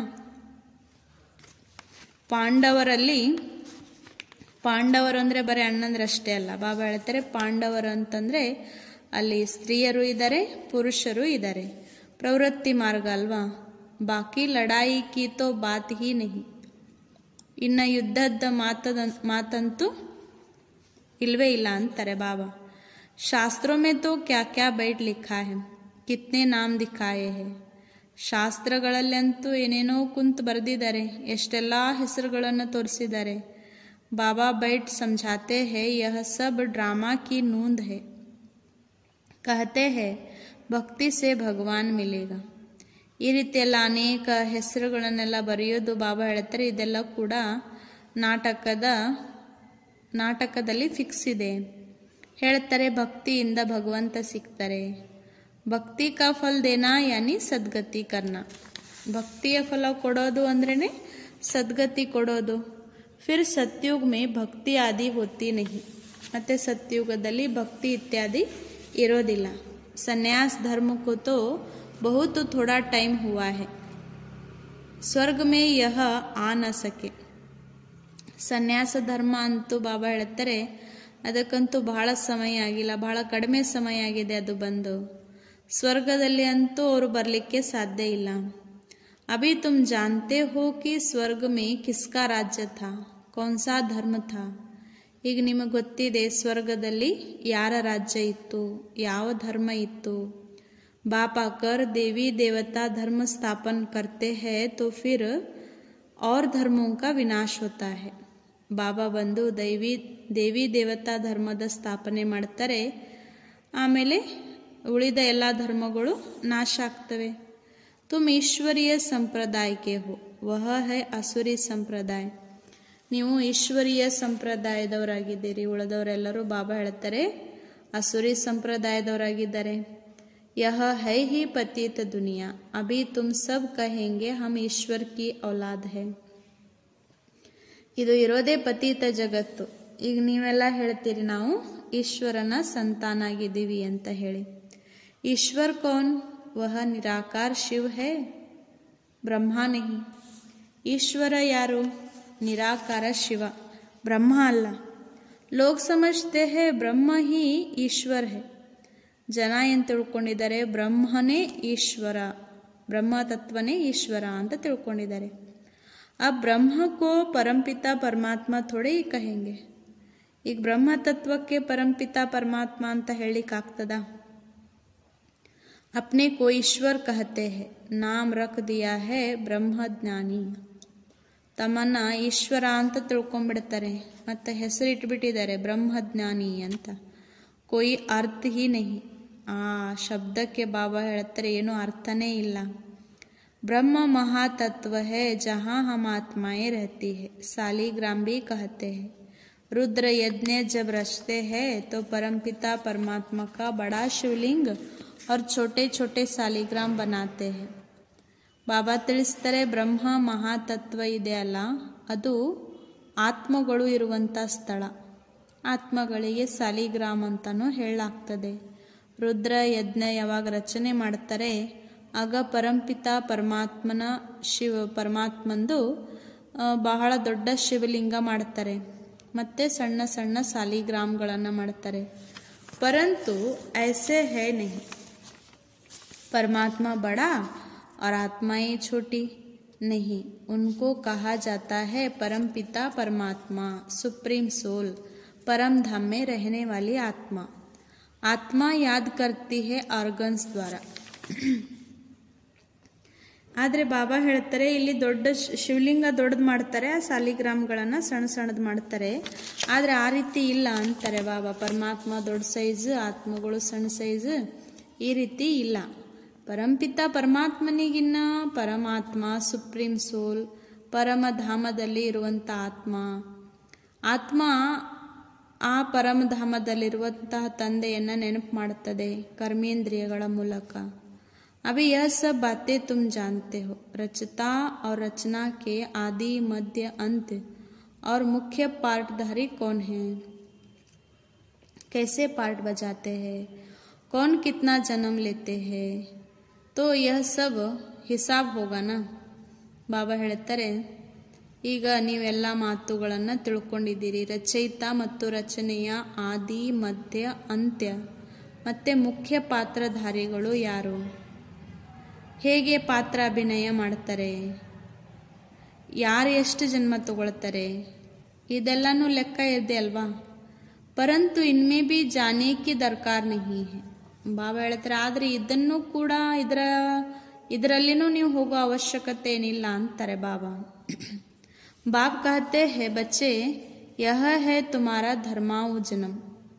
ಪಾಂಡವರಲ್ಲಿ ಪಾಂಡವರು ಅಂದರೆ ಬರೀ ಅಣ್ಣಂದ್ರಷ್ಟೇ ಅಲ್ಲ ಬಾಬಾ ಹೇಳ್ತಾರೆ ಪಾಂಡವರು ಅಂತಂದರೆ ಅಲ್ಲಿ ಸ್ತ್ರೀಯರು ಇದ್ದಾರೆ ಪುರುಷರು ಇದ್ದಾರೆ ಪ್ರವೃತ್ತಿ ಮಾರ್ಗ ಅಲ್ವಾ ಬಾಕಿ ಲಡಾಯಿ ಕಿ ತೋ ಬಾತ್ ಹಿ ನಹಿ ಇನ್ನು ಯುದ್ಧದ ಮಾತದ ಮಾತಂತೂ ಇಲ್ವೇ ಇಲ್ಲ ಅಂತಾರೆ ಬಾಬಾ शास्त्रों में तो क्या क्या बैठ लिखा है कितने नाम दिखाए हैं ಶಾಸ್ತ್ರಗಳಲ್ಲಿ ಅಂತೂ ಏನೇನೋ ಕುಂತು ಬರೆದಿದ್ದಾರೆ ಎಷ್ಟೆಲ್ಲ ಹೆಸರುಗಳನ್ನು ತೋರಿಸಿದ್ದಾರೆ ಬಾಬಾ ಬೈಟ್ ಸಮझाते हैं यह सब ड्रामा की नूंद है कहते हैं ಭಕ್ತಿ ಸೇ ಭಗವಾನ್ ಮಿಲೇಗ ಈ ರೀತಿಯೆಲ್ಲ ಅನೇಕ ಹೆಸರುಗಳನ್ನೆಲ್ಲ ಬರೆಯೋದು ಬಾಬಾ ಹೇಳ್ತಾರೆ ಇದೆಲ್ಲ ಕೂಡ ನಾಟಕದ ನಾಟಕದಲ್ಲಿ ಫಿಕ್ಸ್ ಇದೆ ಹೇಳ್ತಾರೆ ಭಕ್ತಿಯಿಂದ ಭಗವಂತ ಸಿಗ್ತಾರೆ ಭಕ್ತಿ ಕಾ ಫಲ್ ದೇನಾ ಯಾನಿ ಸದ್ಗತಿ ಕರ್ನ ಭಕ್ತಿಯ ಫಲ ಕೊಡೋದು ಅಂದ್ರೇನೆ ಸದ್ಗತಿ ಕೊಡೋದು ಫಿರ್ ಸತ್ಯುಗ್ ಮೇ ಭಕ್ತಿ ಆದಿ ಹೋತಿ ನಹಿ ಮತ್ತೆ ಸತ್ಯುಗದಲ್ಲಿ ಭಕ್ತಿ ಇತ್ಯಾದಿ ಇರೋದಿಲ್ಲ ಸನ್ಯಾಸ ಧರ್ಮ को तो बहुत थोड़ा टाइम हुआ है स्वर्ग में यह आ न सके ಸನ್ಯಾಸ ಧರ್ಮ ಅಂತೂ ಬಾಬಾ ಹೇಳ್ತಾರೆ ಅದಕ್ಕಂತೂ ಬಹಳ ಸಮಯ ಆಗಿಲ್ಲ ಬಹಳ ಕಡಿಮೆ ಸಮಯ ಆಗಿದೆ ಅದು ಬಂದು ಸ್ವರ್ಗದಲ್ಲಿ ಅಂತೂ ಅವರು ಬರಲಿಕ್ಕೆ ಸಾಧ್ಯ ಇಲ್ಲ ಅಭಿ ತುಮ್ ಜಾನ್ತೆ ಹೋ ಕಿ ಸ್ವರ್ಗ ಮೇ ಕಿಸ್ಕಾ ರಾಜ್ಯ ಥಾ ಕೌನ್ಸಾ ಧರ್ಮ ಥಾ ಈಗ ನಿಮಗೆ ಗೊತ್ತಿದೆ ಸ್ವರ್ಗದಲ್ಲಿ ಯಾರ ರಾಜ್ಯ ಇತ್ತು ಯಾವ ಧರ್ಮ ಇತ್ತು बाप आकर देवी देवता धर्म स्थापन करते हैं तो फिर और धर्मों का विनाश होता है ಬಾಬಾ ಬಂದು ದೈವಿ ದೇವಿ ದೇವತಾ ಧರ್ಮದ ಸ್ಥಾಪನೆ ಮಾಡ್ತಾರೆ ಆಮೇಲೆ ಉಳಿದ ಎಲ್ಲ ಧರ್ಮಗಳು ನಾಶ ಆಗ್ತವೆ ತುಮ್ ಈಶ್ವರೀಯ ಸಂಪ್ರದಾಯಕ್ಕೆ ಹೋ ವಹ ಹೈ ಅಸುರಿ ಸಂಪ್ರದಾಯ ನೀವು ಈಶ್ವರೀಯ ಸಂಪ್ರದಾಯದವರಾಗಿದ್ದೀರಿ ಉಳಿದವರೆಲ್ಲರೂ ಬಾಬಾ ಹೇಳ್ತಾರೆ ಅಸುರಿ ಸಂಪ್ರದಾಯದವರಾಗಿದ್ದಾರೆ यह है ही पतित दुनिया अभी तुम सब कहेंगे हम ईश्वर की औलाद है ಇದು ಇರೋದೇ ಪತೀತ ಜಗತ್ತು ಈಗ ನೀವೆಲ್ಲ ಹೇಳ್ತೀರಿ ನಾವು ಈಶ್ವರನ ಸಂತಾನಾಗಿದ್ದೀವಿ ಅಂತ ಹೇಳಿ ಈಶ್ವರ್ ಕೌನ್ ವಹ ನಿರಾಕಾರ ಶಿವ ಹೇ ಬ್ರಹ್ಮ ನಹಿ ಈಶ್ವರ ಯಾರು ನಿರಾಕಾರ ಶಿವ ಬ್ರಹ್ಮ ಅಲ್ಲ ಲೋಕ್ ಸಮಜ್ತೆ ಹೇ ಬ್ರಹ್ಮ ಹಿ ಈಶ್ವರ್ ಹೇ ಜನ ಏನು ತಿಳ್ಕೊಂಡಿದ್ದಾರೆ ಬ್ರಹ್ಮನೇ ಈಶ್ವರ ಬ್ರಹ್ಮ ತತ್ವನೇ ಈಶ್ವರ ಅಂತ ತಿಳ್ಕೊಂಡಿದ್ದಾರೆ ಆ ಬ್ರಹ್ಮಕ್ಕೋ ಪರಂಪಿತ ಪರಮಾತ್ಮ ಥೋಡೆ ಈ ಕಹೆಂಗೆ ಈಗ ಬ್ರಹ್ಮ ತತ್ವಕ್ಕೆ ಪರಂಪಿತ ಪರಮಾತ್ಮ ಅಂತ ಹೇಳಿಕ್ಕಾಗ್ತದ अपने को ईश्वर कहते हैं नाम रख दिया है ಬ್ರಹ್ಮಜ್ಞಾನಿ ತಮ್ಮನ್ನ ಈಶ್ವರ ಅಂತ ತಿಳ್ಕೊಂಡ್ಬಿಡ್ತಾರೆ ಮತ್ತೆ ಹೆಸರಿಟ್ಬಿಟ್ಟಿದ್ದಾರೆ ಬ್ರಹ್ಮಜ್ಞಾನಿ ಅಂತ ಕೊಯ್ ಅರ್ಥ ಹಿ ನಹಿ ಆ ಶಬ್ದಕ್ಕೆ ಬಾಬಾ ಹೇಳ್ತಾರೆ ಏನೂ ಅರ್ಥನೇ ಇಲ್ಲ ब्रह्म महातत्व है जहाँ हम आत्माएं रहती है सालीग्राम भी कहते हैं रुद्र यज्ञ जब रचते हैं तो परमपिता परमात्मा का बड़ा शिवलिंग और छोटे छोटे सालीग्राम बनाते हैं ಬಾಬಾ ತಿಳಿಸ್ತಾರೆ ಬ್ರಹ್ಮ ಮಹಾತತ್ವ ಇದೆ ಅಲ್ಲ ಅದು ಆತ್ಮಗಳು ಇರುವಂಥ ಸ್ಥಳ ಆತ್ಮಗಳಿಗೆ ಸಾಲಿಗ್ರಾಮ್ ಅಂತಲೂ ಹೇಳಲಾಗ್ತದೆ ರುದ್ರ ಯಜ್ಞ ಯಾವಾಗ ರಚನೆ ಮಾಡ್ತಾರೆ ಆಗ ಪರಂಪಿತ ಪರಮಾತ್ಮನ ಶಿವ ಪರಮಾತ್ಮಂದು ಬಹಳ ದೊಡ್ಡ ಶಿವಲಿಂಗ ಮಾಡ್ತಾರೆ ಮತ್ತು ಸಣ್ಣ ಸಣ್ಣ ಸಾಲಿಗ್ರಾಮ್ಗಳನ್ನು ಮಾಡ್ತಾರೆ ಪರಂತು ಐಸೆ ಹೇ ನಹಿ परमात्मा बड़ा और आत्माएं छोटी नहीं उनको कहा जाता है परम पिता परमात्मा सुप्रीम सोल परम धाम में रहने वाली आत्मा आत्मा याद करती है ಆರ್ಗನ್ಸ್ द्वारा ಆದರೆ ಬಾಬಾ ಹೇಳ್ತಾರೆ ಇಲ್ಲಿ ದೊಡ್ಡ ಶ್- ಶಿವಲಿಂಗ ದೊಡ್ಡದು ಮಾಡ್ತಾರೆ ಆ ಸಾಲಿಗ್ರಾಮ್ಗಳನ್ನು ಸಣ್ಣ ಸಣ್ಣದು ಮಾಡ್ತಾರೆ ಆದರೆ ಆ ರೀತಿ ಇಲ್ಲ ಅಂತಾರೆ ಬಾಬಾ ಪರಮಾತ್ಮ ದೊಡ್ಡ ಸೈಜ್ ಆತ್ಮಗಳು ಸಣ್ಣ ಸೈಜ್ ಈ ರೀತಿ ಇಲ್ಲ ಪರಂಪಿತ ಪರಮಾತ್ಮನಿಗಿನ್ನ ಪರಮಾತ್ಮ ಸುಪ್ರೀಂ ಸೋಲ್ ಪರಮಧಾಮದಲ್ಲಿ ಇರುವಂಥ ಆತ್ಮ ಆತ್ಮ ಆ ಪರಮಧಾಮದಲ್ಲಿರುವಂತಹ ತಂದೆಯನ್ನ ನೆನಪು ಮಾಡುತ್ತದೆ ಕರ್ಮೇಂದ್ರಿಯಗಳ ಮೂಲಕ अभी यह सब बातें तुम जानते हो रचता और रचना के आदि मध्य अंत और मुख्य पार्टधारी कौन है कैसे पार्ट बजाते हैं कौन कितना जन्म लेते हैं तो यह सब ಹಿಸಾಬ್ ಹೋಗೋಣ ಬಾಬಾ ಹೇಳ್ತಾರೆ ಈಗ ನೀವೆಲ್ಲ ಮಾತುಗಳನ್ನು ತಿಳ್ಕೊಂಡಿದ್ದೀರಿ ರಚಯಿತ ಮತ್ತು ರಚನೆಯ ಆದಿ ಮಧ್ಯ ಅಂತ್ಯ ಮತ್ತೆ ಮುಖ್ಯ ಪಾತ್ರಧಾರಿಗಳು ಯಾರು ಹೇಗೆ ಪಾತ್ರ ಅಭಿನಯ ಮಾಡ್ತಾರೆ ಯಾರು ಎಷ್ಟು ಜನ್ಮ ತಗೊಳ್ತಾರೆ ಇದೆಲ್ಲನೂ ಲೆಕ್ಕ ಇದೆ ಅಲ್ವಾ ಪರಂತು ಇನ್ಮೇ ಬಿ ಜಾನೆ ಕಿ ದರ್ಕಾರ್ ನಹಿ ಹೈ ಬಾಬಾ ಹೇಳ್ತಾರೆ ಆದರೆ ಇದನ್ನು ಕೂಡ ಇದರ ಇದರಲ್ಲಿನೂ ನೀವು ಹೋಗೋ ಅವಶ್ಯಕತೆ ಏನಿಲ್ಲ ಅಂತಾರೆ ಬಾಬಾ ಬಾಬ್ ಕಹತೆ ಹೇ ಬಚ್ಚೆ ಯಹ ಹೇ ತುಮಾರ ಧರ್ಮಾವು ಜನಂ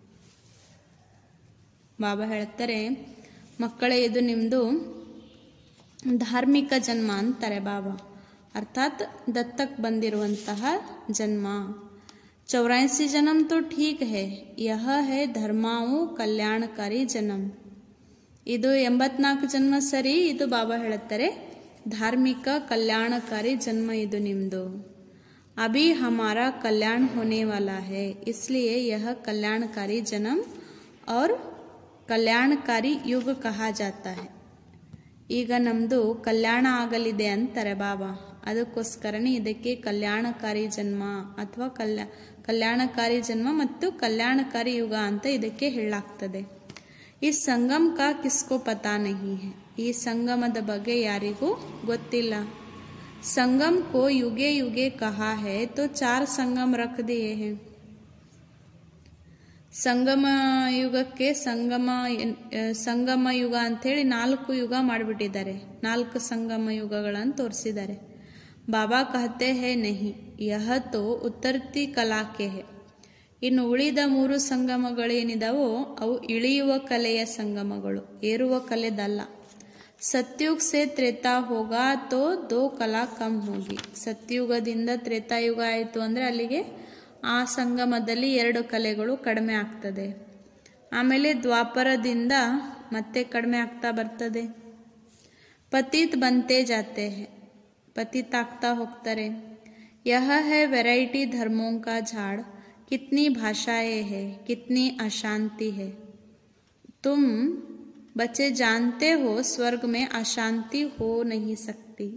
ಬಾಬಾ ಹೇಳ್ತಾರೆ ಮಕ್ಕಳೇ ಇದು ನಿಮ್ಮದು ಧಾರ್ಮಿಕ ಜನ್ಮ ಅಂತಾರೆ ಬಾಬಾ ಅರ್ಥಾತ್ ದತ್ತಕ್ ಬಂದಿರುವಂತಹ ಜನ್ಮ ಚೌರಾಸಿ ಜನ್ಮ ತೋ ಠೀಕ್ ಹೇ ಯಹ ಹೇ ಧರ್ಮಾವು ಕಲ್ಯಾಣಕಾರಿ ಜನ್ಮ ಇದು ಎಂಬತ್ನಾಲ್ಕು ಜನ್ಮ ಸರಿ ಇದು ಬಾಬಾ ಹೇಳುತ್ತಾರೆ ಧಾರ್ಮಿಕ ಕಲ್ಯಾಣಕಾರಿ ಜನ್ಮ ಇದು ನಿಮ್ದು ಅಭಿ ಹಮಾರ ಕಲ್ಯಾಣ ಹೋನೆ ವಾಲಾ ಹೇ ಇಸ್ಲಿಯೇ ಯಹ ಕಲ್ಯಾಣಕಾರಿ ಜನ್ಮ और ಕಲ್ಯಾಣಕಾರಿ ಯುಗ ಕಹಾ ಜಾತಾ ಹೈ ಈಗ ನಮ್ಮದು ಕಲ್ಯಾಣ ಆಗಲಿದೆ ಅಂತಾರೆ ಬಾಬಾ ಅದಕ್ಕೋಸ್ಕರನೇ ಇದಕ್ಕೆ ಕಲ್ಯಾಣಕಾರಿ ಜನ್ಮ ಅಥವಾ ಕಲ್ಯಾ ಕಲ್ಯಾಣಕಾರಿ ಜನ್ಮ ಮತ್ತು ಕಲ್ಯಾಣಕಾರಿ ಯುಗ ಅಂತ ಇದಕ್ಕೆ ಹೇಳಲಾಗ್ತದೆ ಈ ಸಂಗಮ್ ಕಾ ಕಿಸ್ಕೋ ಪತಾ ನಹಿ ಹೈ ಈ ಸಂಗಮದ ಬಗ್ಗೆ ಯಾರಿಗೂ ಗೊತ್ತಿಲ್ಲ ಸಂಗಮ್ ಕೋ ಯುಗೆ ಯುಗೆ ಕಹಾ ಹೈ ತೋ ಚಾರ್ ಸಂಗಮ್ ರಖ ದಿಯೇ ಹೈ ಸಂಗಮ ಯುಗಕ್ಕೆ ಸಂಗಮ ಎನ್- ಆ, ಸಂಗಮ ಯುಗ ಅಂಥೇಳಿ ನಾಲ್ಕು ಯುಗ ಮಾಡಿಬಿಟ್ಟಿದ್ದಾರೆ ನಾಲ್ಕು ಸಂಗಮ ಯುಗಗಳನ್ನು ತೋರಿಸಿದ್ದಾರೆ ಬಾಬಾ ಕಹತೆ ಹೇ ನಹಿ ಯಹ ತೋ ಉತ್ತರ್ತಿ ಕಲಾಕೆ ಹೇ ಇನ್ನು ಉಳಿದ ಮೂರು ಸಂಗಮಗಳೇನಿದಾವೋ ಅವು ಇಳಿಯುವ ಕಲೆಯ ಸಂಗಮಗಳು ಏರುವ ಕಲೆದಲ್ಲ ಸತ್ಯುಗ್ ಸೆ ತ್ರೇತಾ ಹೋಗ ತೋ ದೋ ಕಲಾ ಕಮ್ ಹೋಗಿ ಸತ್ಯುಗದಿಂದ ತ್ರೇತಾಯುಗ ಆಯಿತು ಅಂದರೆ ಅಲ್ಲಿಗೆ ಆ ಸಂಗಮದಲ್ಲಿ ಎರಡು ಕಲೆಗಳು ಕಡಿಮೆ ಆಗ್ತದೆ ಆಮೇಲೆ ದ್ವಾಪರದಿಂದ ಮತ್ತೆ ಕಡಿಮೆ ಆಗ್ತಾ ಬರ್ತದೆ ಪತಿತ್ ಬಂತೆ ಜಾತೆ ಹೈ पतित ಆಗ್ತಾ ಹೋಗ್ತಾರೆ यह है वैरायटी धर्मों का झाड़ कितनी भाषाएं है कितनी अशांति है तुम बच्चे जानते हो स्वर्ग में अशांति हो नहीं सकती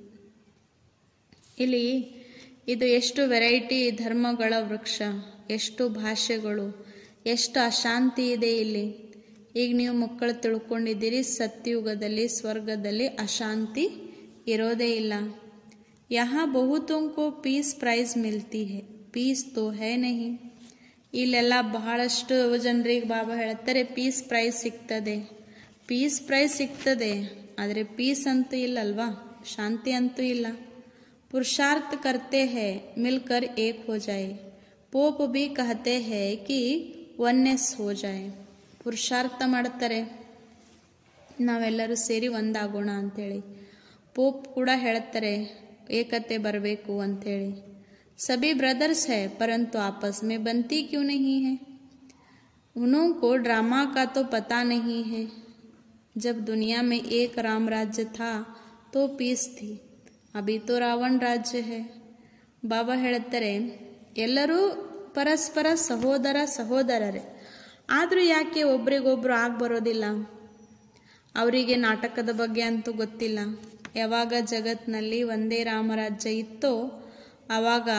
ಇಲ್ಲಿ ಇದು ಎಷ್ಟು ವೆರೈಟಿ ಧರ್ಮಗಳ ವೃಕ್ಷ ಎಷ್ಟು ಭಾಷೆಗಳು ಎಷ್ಟು ಅಶಾಂತಿ ಇದೆ ಇಲ್ಲಿ ಈಗ ನೀವು ಮಕ್ಕಳು ತಿಳ್ಕೊಂಡಿದ್ದೀರಿ ಸತ್ಯುಗದಲ್ಲಿ ಸ್ವರ್ಗದಲ್ಲಿ ಅಶಾಂತಿ ಇರೋದೇ ಇಲ್ಲ यहाँ बहुतों को ಪೀಸ್ ಪ್ರೈಸ್ ಮಿಲ್ತಿ है ಪೀಸ್ ತೋ ಹೇ ನಹಿ ಇಲ್ಲೆಲ್ಲ ಬಹಳಷ್ಟು ಜನರಿಗೆ ಬಾಬಾ ಹೇಳ್ತಾರೆ ಪೀಸ್ ಪ್ರೈಸ್ ಸಿಗ್ತದೆ ಪೀಸ್ ಪ್ರೈಸ್ ಸಿಗ್ತದೆ ಆದರೆ ಪೀಸ್ ಅಂತೂ ಇಲ್ಲಲ್ವಾ ಶಾಂತಿ ಅಂತೂ ಇಲ್ಲ पुरुषार्थ करते हैं मिलकर एक हो जाए पोप भी कहते हैं कि ಒನ್ನೆಸ್ हो जाए ಪುರುಷಾರ್ಥ ಮಾಡ್ತಾರೆ ನಾವೆಲ್ಲರೂ ಸೇರಿ ಒಂದಾಗೋಣ ಅಂಥೇಳಿ ಪೋಪ್ ಕೂಡ ಹೇಳ್ತಾರೆ ಏಕತೆ ಬರಬೇಕು ಅಂಥೇಳಿ ಸಭಿ ಬ್ರದರ್ಸ್ है परंतु आपस में बनती क्यों नहीं है उन्हों को ड्रामा का तो पता नहीं है जब दुनिया में एक राम राज्य था तो पीस थी ಅಭಿ ತೋ ರಾವಣ ರಾಜ್ಯ ಹೇ ಬಾಬಾ ಹೇಳ್ತಾರೆ ಎಲ್ಲರೂ ಪರಸ್ಪರ ಸಹೋದರ ಸಹೋದರರೇ ಆದರೂ ಯಾಕೆ ಒಬ್ರಿಗೊಬ್ರು ಆಗಿ ಬರೋದಿಲ್ಲ ಅವರಿಗೆ ನಾಟಕದ ಬಗ್ಗೆ ಅಂತೂ ಗೊತ್ತಿಲ್ಲ ಯಾವಾಗ ಜಗತ್ನಲ್ಲಿ ಒಂದೇ ರಾಮರಾಜ್ಯ ಇತ್ತೋ ಆವಾಗ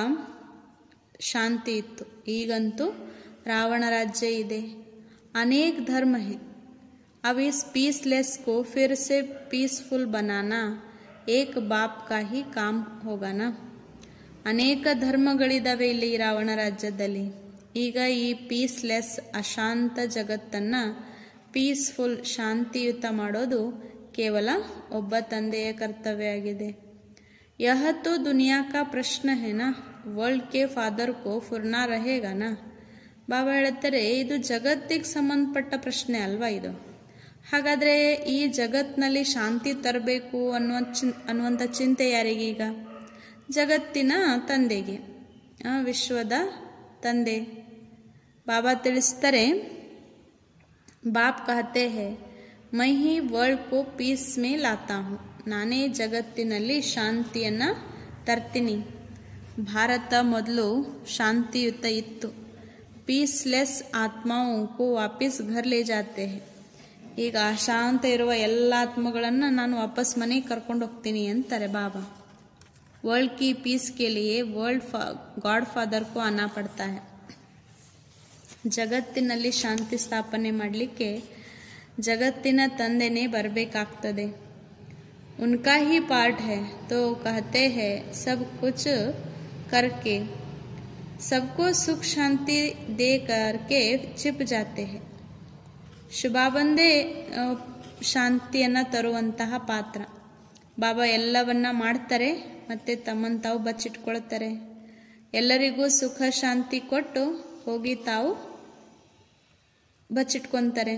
ಶಾಂತಿ ಇತ್ತು ಈಗಂತೂ ರಾವಣ ರಾಜ್ಯ ಇದೆ ಅನೇಕ ಧರ್ಮ ಹೇ अब इस पीसलेस को फिर से पीसफुल बनाना एक बाप का ही काम होगा ना ಅನೇಕ ಧರ್ಮಗಳಿದಾವೆ ಇಲ್ಲಿ ಈ ರಾವಣ ರಾಜ್ಯದಲ್ಲಿ ಈಗ ಈ ಪೀಸ್ಲೆಸ್ ಅಶಾಂತ ಜಗತ್ತನ್ನ ಪೀಸ್ಫುಲ್ ಶಾಂತಿಯುತ ಮಾಡೋದು ಕೇವಲ ಒಬ್ಬ ತಂದೆಯ ಕರ್ತವ್ಯ ಆಗಿದೆ ಯಹ ತೋ ದುನಿಯಾ ಕಾ ಪ್ರಶ್ನ ಹೇ ನಾ ವರ್ಲ್ಡ್ ಕೆ ಫಾದರ್ ಕೋ ಫುರ್ನಾ ರಹೇಗಾ ನಾ ಬಾಬಾ ಹೇಳ್ತಾರೆ ಇದು ಜಗತ್ತಿಗೆ ಸಂಬಂಧಪಟ್ಟ ಪ್ರಶ್ನೆ ಅಲ್ವಾ ಇದು ಹಾಗಾದ್ರೆ ಈ ಜಗತ್ನಲ್ಲಿ ಶಾಂತಿ ತರಬೇಕು ಅನ್ನುವ ಚಿನ್ ಅನ್ನುವಂಥ ಚಿಂತೆ ಯಾರಿಗೀಗ ಜಗತ್ತಿನ ತಂದೆಗೆ ಆ, ವಿಶ್ವದ ತಂದೆ ಬಾಬಾ ತಿಳಿಸ್ತಾರೆ ಬಾಪ್ ಕಹತೆ ಹೇ ಮೈ ಹಿ ವರ್ಲ್ಡ್ ಕೋ ಪೀಸ್ ಮೇ ಲಾತಾ ಹೂँ ನಾನೇ ಜಗತ್ತಿನಲ್ಲಿ ಶಾಂತಿಯನ್ನ ತರ್ತೀನಿ ಭಾರತ ಮೊದಲು ಶಾಂತಿಯುತ ಇತ್ತು ಪೀಸ್ಲೆಸ್ ಆತ್ಮಾओं को ವಾಪಸ್ ಘರ್ ಲೇ ಜಾತೆ ಹೇ ಈಗ ಅಶಾಂತ ಇರುವ ಎಲ್ಲ ಆತ್ಮಗಳನ್ನು ನಾನು ವಾಪಸ್ ಮನೆಗೆ ಕರ್ಕೊಂಡು ಹೋಗ್ತೀನಿ ಅಂತಾರೆ ಬಾಬಾ वर्ल्ड की पीस के लिए वर्ल्ड गॉड फादर को आना पड़ता है ಜಗತ್ತಿನಲ್ಲಿ ಶಾಂತಿ ಸ್ಥಾಪನೆ ಮಾಡಲಿಕ್ಕೆ ಜಗತ್ತಿನ ತಂದೆನೇ ಬರಬೇಕಾಗ್ತದೆ उनका ही पार्ट है तो कहते हैं सब कुछ करके सबको सुख शांति दे करके छिप जाते हैं ಶುಭಾಬಂದೇ ಆ, ಶಾಂತಿಯನ್ನ ತರುವಂತಹ ಪಾತ್ರ ಬಾಬಾ ಎಲ್ಲವನ್ನ ಮಾಡ್ತಾರೆ ಮತ್ತೆ ತಮ್ಮನ್ನು ತಾವು ಬಚ್ಚಿಟ್ಕೊಳ್ತಾರೆ ಎಲ್ಲರಿಗೂ ಸುಖ ಶಾಂತಿ ಕೊಟ್ಟು ಹೋಗಿ ತಾವು ಬಚ್ಚಿಟ್ಕೊಂತಾರೆ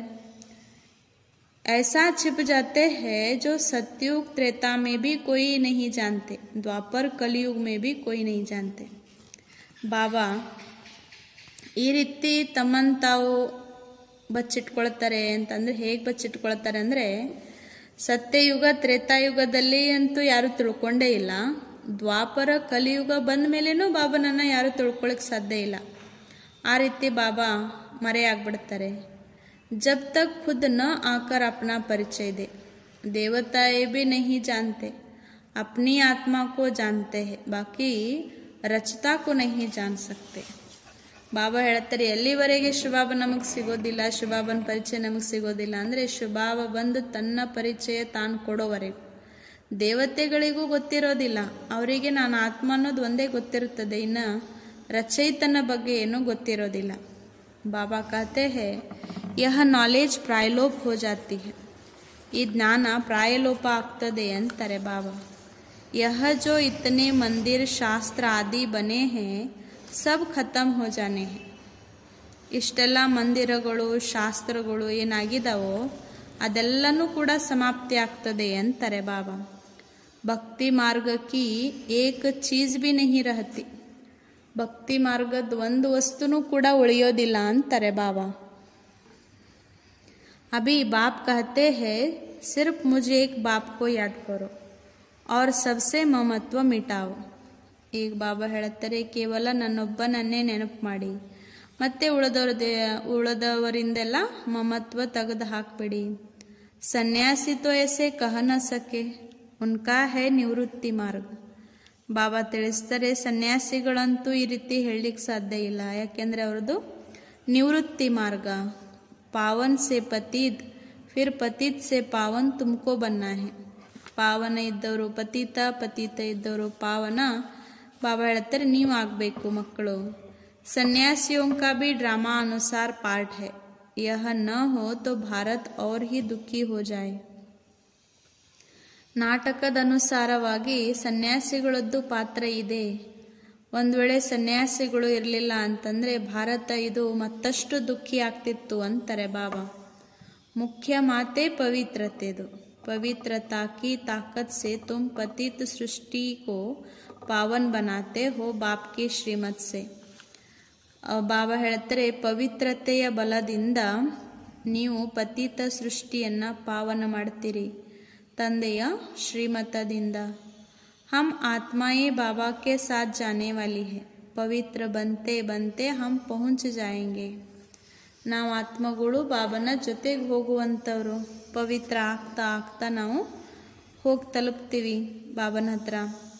ऐसा छिप जाते हैं जो सतयुग त्रेता में भी कोई नहीं जानते द्वापर कलयुग में भी कोई नहीं जानते ಬಾಬಾ ಈ ರೀತಿ ತಮ್ಮನ್ನು ತಾವು ಬಚ್ಚಿಟ್ಕೊಳ್ತಾರೆ ಅಂತಂದ್ರೆ ಹೇಗೆ ಬಚ್ಚಿಟ್ಕೊಳ್ತಾರೆ ಅಂದರೆ ಸತ್ಯಯುಗ ತ್ರೇತಾಯುಗದಲ್ಲಿ ಅಂತೂ ಯಾರು ತಿಳ್ಕೊಂಡೇ ಇಲ್ಲ ದ್ವಾಪರ ಕಲಿಯುಗ ಬಂದ ಮೇಲೇನೂ ಬಾಬನನ್ನ ಯಾರು ತಿಳ್ಕೊಳಕ್ ಸಾಧ್ಯ ಇಲ್ಲ ಆ ರೀತಿ ಬಾಬಾ ಮರೆಯಾಗ್ಬಿಡ್ತಾರೆ जब तक खुद न आकर अपना परिचय दे देवताएं भी नहीं जानते अपनी आत्मा को जानते हैं बाकी रचता को नहीं जान सकते ಬಾಬಾ ಹೇಳ್ತಾರೆ ಎಲ್ಲಿವರೆಗೆ ಶುಭಾಬ ನಮಗೆ ಸಿಗೋದಿಲ್ಲ ಶುಭಾಬನ ಪರಿಚಯ ನಮಗೆ ಸಿಗೋದಿಲ್ಲ ಅಂದರೆ ಶುಭಾಬ ಬಂದು ತನ್ನ ಪರಿಚಯ ತಾನು ಕೊಡೋವರೆಗೂ ದೇವತೆಗಳಿಗೂ ಗೊತ್ತಿರೋದಿಲ್ಲ ಅವರಿಗೆ ನಾನು ಆತ್ಮ ಅನ್ನೋದು ಒಂದೇ ಗೊತ್ತಿರುತ್ತದೆ ಇನ್ನು ರಚಯಿತನ ಬಗ್ಗೆ ಏನೂ ಗೊತ್ತಿರೋದಿಲ್ಲ ಬಾಬಾ कहते हैं यह ನಾಲೆಜ್ ಪ್ರಾಯಲೋಪ್ ಹೋ ಜಾತಿ है ಈ ಜ್ಞಾನ ಪ್ರಾಯಲೋಪ ಆಗ್ತದೆ ಅಂತಾರೆ ಬಾಬಾ यह जो इतने मंदिर शास्त्र आदि बने हैं सब खत्म हो जाने हैं ಇಷ್ಟೆಲ್ಲ ಮಂದಿರಗಳು ಶಾಸ್ತ್ರಗಳು ಏನಾಗಿದಾವೋ ಅದೆಲ್ಲನೂ ಕೂಡ ಸಮಾಪ್ತಿ ಆಗ್ತದೆ ಅಂತಾರೆ ಬಾಬಾ ಭಕ್ತಿ ಮಾರ್ಗಕ್ಕೆ ಏಕ ಚೀಸ್ ಬಿ ನಹಿ ರಹತಿ ಭಕ್ತಿ ಮಾರ್ಗದ ಒಂದು ವಸ್ತುನೂ ಕೂಡ ಉಳಿಯೋದಿಲ್ಲ ಅಂತಾರೆ ಬಾಬಾ अभी बाप कहते हैं सिर्फ मुझे एक बाप को याद करो और सबसे ಮಮತ್ವ ಮಿಟಾವು ಈಗ ಬಾಬಾ ಹೇಳುತ್ತಾರೆ ಕೇವಲ ನನ್ನೊಬ್ಬನನ್ನೇ ನೆನಪು ಮಾಡಿ ಮತ್ತೆ ಉಳಿದವ್ರದೇ ಉಳಿದವರಿಂದೆಲ್ಲ ಮಮತ್ವ ತೆಗೆದು ಹಾಕ್ಬಿಡಿ ಸನ್ಯಾಸಿ ತೋ ಎಸೆ ಕಹ ನ ಸಕೆ ಉನ್ಕಾ ಹೇ ನಿವೃತ್ತಿ ಮಾರ್ಗ ಬಾಬಾ ತಿಳಿಸ್ತಾರೆ ಸನ್ಯಾಸಿಗಳಂತೂ ಈ ರೀತಿ ಹೇಳಲಿಕ್ಕೆ ಸಾಧ್ಯ ಇಲ್ಲ ಯಾಕೆಂದ್ರೆ ಅವ್ರದ್ದು ನಿವೃತ್ತಿ ಮಾರ್ಗ ಪಾವನ್ ಸೆ ಪತೀತ್ ಫಿರ್ ಪತೀತ್ ಸೆ ಪಾವನ್ ತುಮಕೋ ಬನ್ನ ಹೇ ಪಾವನ ಇದ್ದವರು ಪತೀತ ಪತೀತ ಇದ್ದವರು ಪಾವನ ಬಾಬಾ ಹೇಳ್ತಾರೆ ನೀವು ಆಗಬೇಕು ಮಕ್ಕಳು सन्यासियों का भी ड्रामा अनुसार पार्ट है यह न हो तो भारत और ही दुखी हो जाए ನಾಟಕದ ಅನುಸಾರವಾಗಿ ಸನ್ಯಾಸಿಗಳದ್ದು ಪಾತ್ರ ಇದೆ ಒಂದು ವೇಳೆ ಸನ್ಯಾಸಿಗಳು ಇರಲಿಲ್ಲ ಅಂತಂದ್ರೆ ಭಾರತ ಇದು ಮತ್ತಷ್ಟು ದುಃಖಿ ಆಗ್ತಿತ್ತು ಅಂತಾರೆ ಬಾಬಾ ಮುಖ್ಯ ಮಾತೆ ಪವಿತ್ರತೆದು पवित्रता की ताकत से तुम पतित सृष्टि को पावन बनाते हो बाप की श्रीमत से ಬಾಬಾ ಹೇಳ್ತಾರೆ ಪವಿತ್ರತೆಯ ಬಲದಿಂದ ನೀವು ಪತಿತ ಸೃಷ್ಟಿಯನ್ನ ಪಾವನ ಮಾಡ್ತೀರಿ ತಂದೆಯ ಶ್ರೀಮತದಿಂದ ಹಮ್ ಆತ್ಮಾಯೇ ಬಾಬಾ ಕೆ ಸಾಥ್ ಜಾನೆ ವಾಲಿ ಹೇ ಪವಿತ್ರ ಬಂತೆ ಬಂತೆ ಹಮ್ ಪಹುಂಚ ಜಾಯಂಗೆ ನಾವು ಆತ್ಮಗಳು ಬಾಬನ ಜೊತೆಗೆ ಹೋಗುವಂಥವ್ರು ಪವಿತ್ರ ಆಗ್ತಾ ಆಗ್ತಾ ನಾವು ಹೋಗಿ ತಲುಪ್ತೀವಿ ಬಾಬನ ಹತ್ರ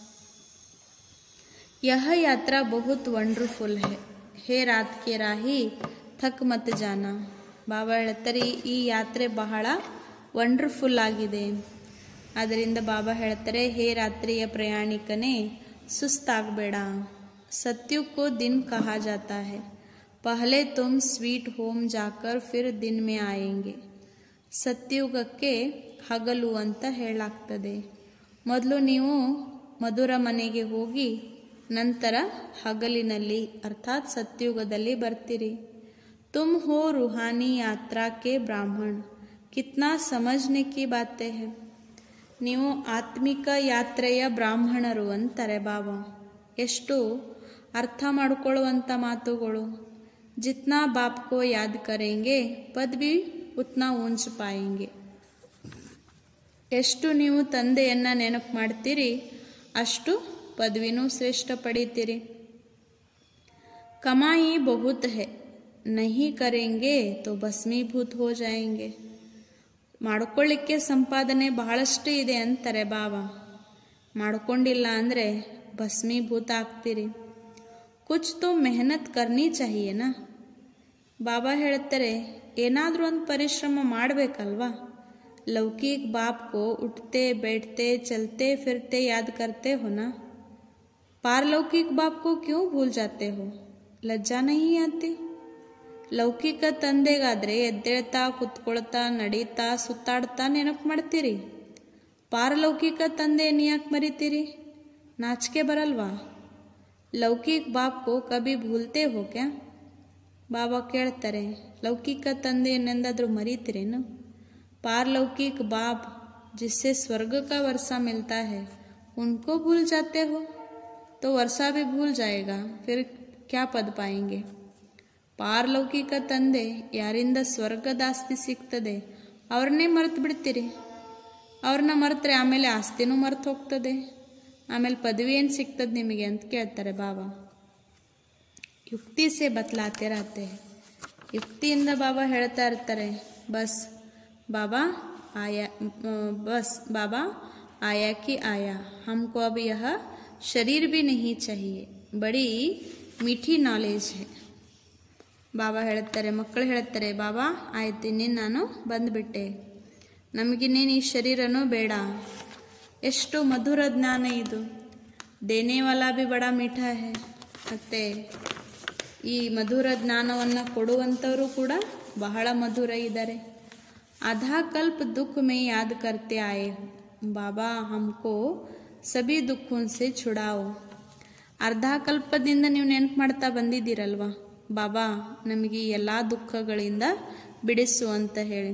यह यात्रा बहुत वंडरफुल है हे रात के राही थक मत जाना ಬಾಬಾ ಹೇಳ್ತಾರೆ ಈ ಯಾತ್ರೆ ಬಹಳ ವಂಡರ್ಫುಲ್ ಆಗಿದೆ ಅದರಿಂದ ಬಾಬಾ ಹೇಳ್ತಾರೆ ಹೇ ರಾತ್ರಿಯ ಪ್ರಯಾಣಿಕನೇ ಸುಸ್ತಾಗಬೇಡ सत्युग को दिन कहा जाता है पहले तुम स्वीट होम जाकर फिर दिन में आएंगे ಸತ್ಯುಗಕ್ಕೆ ಹಗಲು ಅಂತ ಹೇಳಲಾಗ್ತದೆ ಮೊದಲು ನೀವು ಮಧುರ ಮನೆಗೆ ಹೋಗಿ ನಂತರ ಹಗಲಿನಲ್ಲಿ ಅರ್ಥಾತ್ ಸತ್ಯುಗದಲ್ಲಿ ಬರ್ತೀರಿ ತುಮ್ ಹೋ ರೂಹಾನಿ ಯಾತ್ರಾ ಕೆ ಬ್ರಾಹ್ಮಣ್ ಕಿತ್ನಾ ಸಮಜ್ನೆ ಕಿ ಬಾತೆ ಹೈ ನೀವು ಆತ್ಮಿಕ ಯಾತ್ರೆಯ ಬ್ರಾಹ್ಮಣರು ಅಂತಾರೆ ಬಾಬಾ ಎಷ್ಟು ಅರ್ಥ ಮಾಡಿಕೊಳ್ಳುವಂಥ ಮಾತುಗಳು ಜಿತ್ನಾ ಬಾಪ್ ಕೋ ಯಾದ್ ಕರೆಂಗೆ ಪದ್ ಭಿ ಉತ್ನಾ ಊಂಚ್ ಪಾಯಂಗೆ ಎಷ್ಟು ನೀವು ತಂದೆಯನ್ನ ನೆನಪು ಮಾಡ್ತೀರಿ ಅಷ್ಟು ಪದವಿನೂ ಶ್ರೇಷ್ಠ ಪಡಿತೀರಿ ಕಮಾಯಿ ಬಹುತ್ ಹೈ ನಹಿ ಕರೆಂಗೆ ತೋ ಭಸ್ಮೀಭೂತ್ ಹೋ ಜಾಯಂಗೆ ಮಾಡ್ಕೊಳ್ಳಿಕ್ಕೆ ಸಂಪಾದನೆ ಬಹಳಷ್ಟು ಇದೆ ಅಂತಾರೆ ಬಾಬಾ ಮಾಡ್ಕೊಂಡಿಲ್ಲ ಅಂದರೆ ಭಸ್ಮೀಭೂತ ಆಗ್ತೀರಿ ಕುಚ್ ತೋ ಮೆಹನತ್ ಕರ್ನಿ ಚಾಹಿಯೇನಾ ಬಾಬಾ ಹೇಳ್ತಾರೆ ಏನಾದರೂ ಒಂದು ಪರಿಶ್ರಮ ಮಾಡಬೇಕಲ್ವಾ लौकिक बाप को उठते बैठते चलते फिरते याद करते हो ना पारलौकिक बाप को क्यों भूल जाते हो ಲಜ್ಜಾ नहीं आती ಲೌಕಿಕ ತಂದೆಗಾದ್ರೆ ಎದ್ದೇಳ್ತಾ ಕುತ್ಕೊಳ್ತಾ ನಡೀತಾ ಸುತ್ತಾಡ್ತಾ ನೆನಪು ಮಾಡ್ತೀರಿ ಪಾರಲೌಕಿಕ ತಂದೆಯನ್ನು ಯಾಕೆ ಮರಿತೀರಿ ನಾಚಿಕೆ ಬರಲ್ವಾ ಲೌಕಿಕ ಬಾಪ್ ಕೋ ಕಭಿ ಭೂಲ್ತೆ ಹೋ ಕ್ಯಾ ಬಾಬಾ ಕೇಳ್ತಾರೆ ಲೌಕಿಕ ತಂದೆಯನ್ನೆಂದಾದ್ರೂ ಮರೀತೀರೇನು पारलौकिक बाप जिससे स्वर्ग का वर्षा मिलता है उनको भूल जाते हो तो वर्षा भी भूल जाएगा फिर क्या पद पाएंगे ಪಾರಲೌಕಿಕ ತಂದೆ ಯಾರಿಂದ ಸ್ವರ್ಗದ ಆಸ್ತಿ ಸಿಗ್ತದೆ ಅವ್ರನ್ನೇ ಮರೆತು ಬಿಡ್ತೀರಿ ಅವ್ರನ್ನ ಮರೆತ್ರೆ ಆಮೇಲೆ ಆಸ್ತಿನೂ ಮರೆತು ಹೋಗ್ತದೆ ಆಮೇಲೆ ಪದವಿ ಏನು ಸಿಗ್ತದೆ ನಿಮಗೆ ಅಂತ ಕೇಳ್ತಾರೆ ಬಾಬಾ ಯುಕ್ತಿ ಸೆ ಬತ್ಲಾತೆ ರಹತೆ ಯುಕ್ತಿಯಿಂದ ಬಾಬಾ ಹೇಳ್ತಾ ಇರ್ತಾರೆ ಬಸ್ बाबा आया बस बाबा आया कि आया हमको अब यह शरीर भी नहीं चाहिए बड़ी मीठी ನಾಲೆಜ್ है ಬಾಬಾ ಹೇಳ್ತಾರೆ ಮಕ್ಕಳು ಹೇಳ್ತಾರೆ ಬಾಬಾ ಆಯ್ತು ಇನ್ನೇನು ನಾನು ಬಂದುಬಿಟ್ಟೆ ನಮಗಿನ್ನೇನು ಈ ಶರೀರನೂ ಬೇಡ ಎಷ್ಟು ಮಧುರ ಜ್ಞಾನ ಇದು ದೇನೇವಾಲ ಬಿ ಬಡ ಮೀಠ ಹೇ ಮತ್ತು ಈ ಮಧುರ ಜ್ಞಾನವನ್ನು ಕೊಡುವಂಥವರು ಕೂಡ ಬಹಳ ಮಧುರ ಇದ್ದಾರೆ आधा कल्प दुख में याद करते आए हो बाबा हमको सभी दुखों से छुड़ाओ ಅರ್ಧ ಕಲ್ಪದಿಂದ ನೀವು ನೆನಪು ಮಾಡ್ತಾ ಬಂದಿದ್ದೀರಲ್ವಾ ಬಾಬಾ ನಮಗೆ ಈ ಎಲ್ಲ ದುಃಖಗಳಿಂದ ಬಿಡಿಸು ಅಂತ ಹೇಳಿ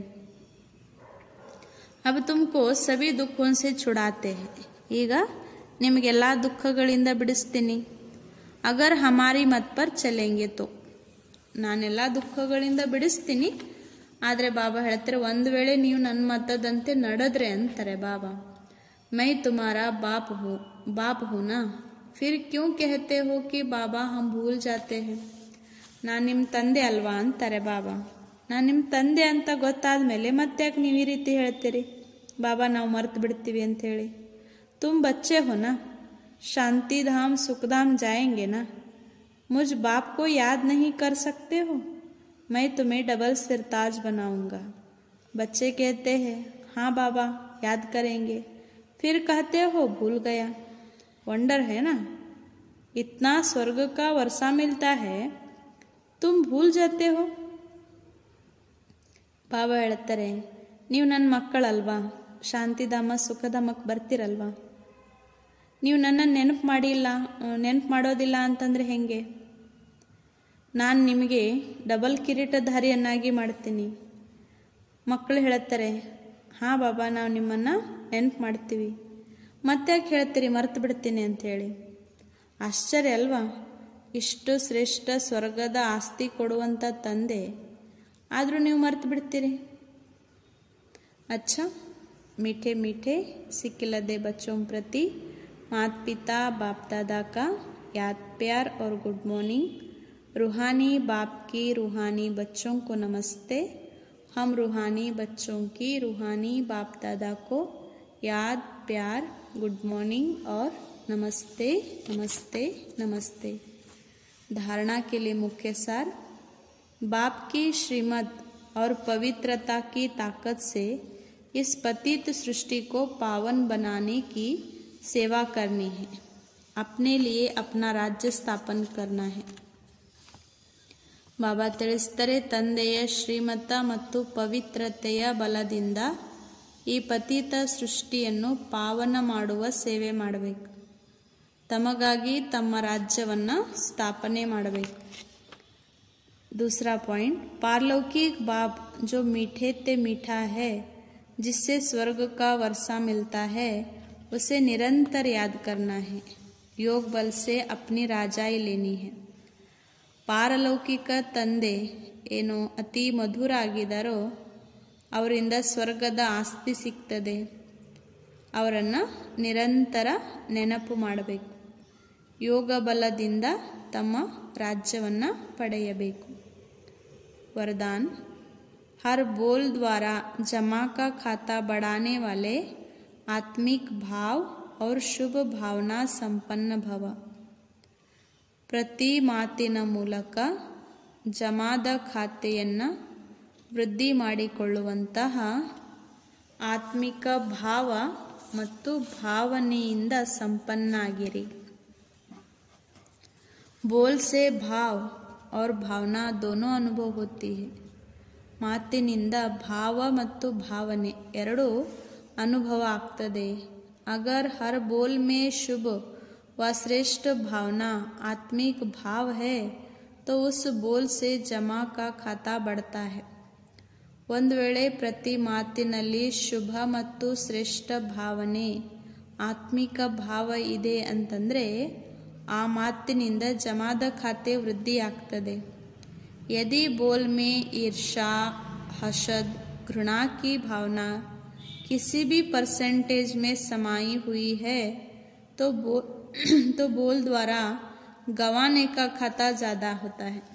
ಅಬ್ ತುಮಕೋ ಸಭಿ ದುಃಖೋನ್ಸೆ छुड़ाते ಈಗ ನಿಮಗೆಲ್ಲ ದುಃಖಗಳಿಂದ ಬಿಡಿಸ್ತೀನಿ ಅಗರ್ ಹಮಾರಿ ಮತ್ ಪರ್ ಚಲೆಂಗೆ ತೋ ನಾನೆಲ್ಲ ದುಃಖಗಳಿಂದ ಬಿಡಿಸ್ತೀನಿ ಆದರೆ ಬಾಬಾ ಹೇಳ್ತಾರೆ ಒಂದು ವೇಳೆ ನೀವು ನನ್ನ ಮತದಂತೆ ನಡೆದ್ರೆ ಅಂತಾರೆ ಬಾಬಾ ಮೈ ತುಮಾರ ಬಾಪ್ ಹೋ ಬಾಪ್ ಹೋನಾ ಫಿರ್ ಕ್ಯೂ ಕೆಹತೆ ಹೋ ಕಿ ಬಾಬಾ ಹಮ್ ಭೂಲ್ ಜಾತೆ ಹೇ ನಾನು ನಿಮ್ಮ ತಂದೆ ಅಲ್ವಾ ಅಂತಾರೆ ಬಾಬಾ ನಾನು ನಿಮ್ಮ ತಂದೆ ಅಂತ ಗೊತ್ತಾದ ಮೇಲೆ ಮತ್ತೆ ಯಾಕೆ ನೀವು ಈ ರೀತಿ ಹೇಳ್ತೀರಿ ಬಾಬಾ ನಾವು ಮರ್ತು ಬಿಡ್ತೀವಿ ಅಂಥೇಳಿ ತುಮ್ ಬಚ್ಚೆ ಹೋ ನಾ ಶಾಂತಿಧಾಮ್ ಸುಖಧಾಮ್ ಜಾಯಂಗೆ ನಾ ಮುझ बाप को याद नहीं कर सकते हो मैं तुम्हें डबल सिरताज बनाऊंगा बच्चे कहते हैं हाँ बाबा याद करेंगे फिर कहते हो भूल गया वंडर है ना इतना स्वर्ग का वर्षा मिलता है तुम भूल जाते हो ಬಾಬಾ ಹೇಳ್ತಾರೆ ನೀವು ನನ್ನ ಮಕ್ಕಳಲ್ವಾ ಶಾಂತಿಧಾಮ ಸುಖಧಾಮಕ್ಕೆ ಬರ್ತೀರಲ್ವಾ ನೀವು ನನ್ನನ್ನು ನೆನಪು ಮಾಡಿಲ್ಲ ನೆನಪು ಮಾಡೋದಿಲ್ಲ ಅಂತಂದರೆ ಹೆಂಗೆ ನಾನು ನಿಮಗೆ ಡಬಲ್ ಕಿರೀಟಧಾರಿಯನ್ನಾಗಿ ಮಾಡ್ತೀನಿ ಮಕ್ಕಳು ಹೇಳುತ್ತಾರೆ ಹಾಂ ಬಾಬಾ ನಾವು ನಿಮ್ಮನ್ನು ನೆನಪು ಮಾಡ್ತೀವಿ ಮತ್ತೆ ಯಾಕೆ ಹೇಳ್ತೀರಿ ಮರ್ತು ಬಿಡ್ತೀನಿ ಅಂಥೇಳಿ ಆಶ್ಚರ್ಯ ಅಲ್ವಾ ಇಷ್ಟು ಶ್ರೇಷ್ಠ ಸ್ವರ್ಗದ ಆಸ್ತಿ ಕೊಡುವಂಥ ತಂದೆ ಆದರೂ ನೀವು ಮರ್ತು ಬಿಡ್ತೀರಿ अच्छा मीठे मीठे सिक्किलदे बच्चों प्रति माता पिता बाप दादा का याद प्यार और गुड मॉर्निंग रूहानी बाप की रूहानी बच्चों को नमस्ते हम रूहानी बच्चों की रूहानी बाप दादा को याद प्यार गुड मॉर्निंग और नमस्ते नमस्ते नमस्ते धारणा के लिए मुख्य सार बाप की श्रीमत और पवित्रता की ताकत से इस पतित सृष्टि को पावन बनाने की सेवा करनी है अपने लिए अपना राज्य स्थापन करना है ಬಾಬಾ ತಿಳಿಸ್ತಾರೆ ತಂದೆಯ ಶ್ರೀಮತ ಮತ್ತು ಪವಿತ್ರತೆಯ ಬಲದಿಂದ ಈ ಪತಿತ ಸೃಷ್ಟಿಯನ್ನು ಪಾವನ ಮಾಡುವ ಸೇವೆ ಮಾಡಬೇಕು ತಮಗಾಗಿ ತಮ್ಮ ರಾಜ್ಯವನ್ನು ಸ್ಥಾಪನೆ ಮಾಡಬೇಕು दूसरा पॉइंट पारलौकिक बाप जो मीठे ते मीठा है जिससे स्वर्ग का वर्षा मिलता है उसे निरंतर याद करना है योग बल से अपनी राजाई लेनी है ಪಾರಲೌಕಿಕ ತಂದೆ ಏನು ಅತಿ ಮಧುರ ಆಗಿದ್ದಾರೋ ಅವರಿಂದ ಸ್ವರ್ಗದ ಆಸ್ತಿ ಸಿಗ್ತದೆ ಅವರನ್ನು ನಿರಂತರ ನೆನಪು ಮಾಡಬೇಕು ಯೋಗ ಬಲದಿಂದ ತಮ್ಮ ರಾಜ್ಯವನ್ನು ಪಡೆಯಬೇಕು वरदान हर बोल द्वारा जमा का खाता बढ़ाने वाले आत्मिक भाव और शुभ भावना संपन्न भव ಪ್ರತಿ ಮಾತಿನ ಮೂಲಕ ಜಮಾದ ಖಾತೆಯನ್ನು ವೃದ್ಧಿ ಮಾಡಿಕೊಳ್ಳುವಂತಹ ಆತ್ಮಿಕ ಭಾವ ಮತ್ತು ಭಾವನೆಯಿಂದ ಸಂಪನ್ನಾಗಿರಿ बोल से भाव और ಭಾವನಾ दोनों ಅನುಭವ होती है ಮಾತಿನಿಂದ ಭಾವ ಮತ್ತು ಭಾವನೆ ಎರಡೂ ಅನುಭವ ಆಗ್ತದೆ ಅಗರ್ ಹರ್ ಬೋಲ್ ಮೇ ಶುಭ व श्रेष्ठ भावना आत्मिक भाव है तो उस बोल से जमा का खाता बढ़ता है ಒಂದು ವೇಳೆ ಪ್ರತಿ ಮಾತಿನಲ್ಲಿ ಶುಭ ಮತ್ತು ಶ್ರೇಷ್ಠ ಭಾವನೆ ಆತ್ಮಿಕ ಭಾವ ಇದೆ ಅಂತಂದರೆ ಆ ಮಾತಿನಿಂದ ಜಮಾದ ಖಾತೆ ವೃದ್ಧಿ ಆಗ್ತದೆ यदि बोल में ईर्षा हसद घृणा की भावना किसी भी परसेंटेज में समाई हुई है तो बोल तो बोल द्वारा गंवाने का खाता ज़्यादा होता है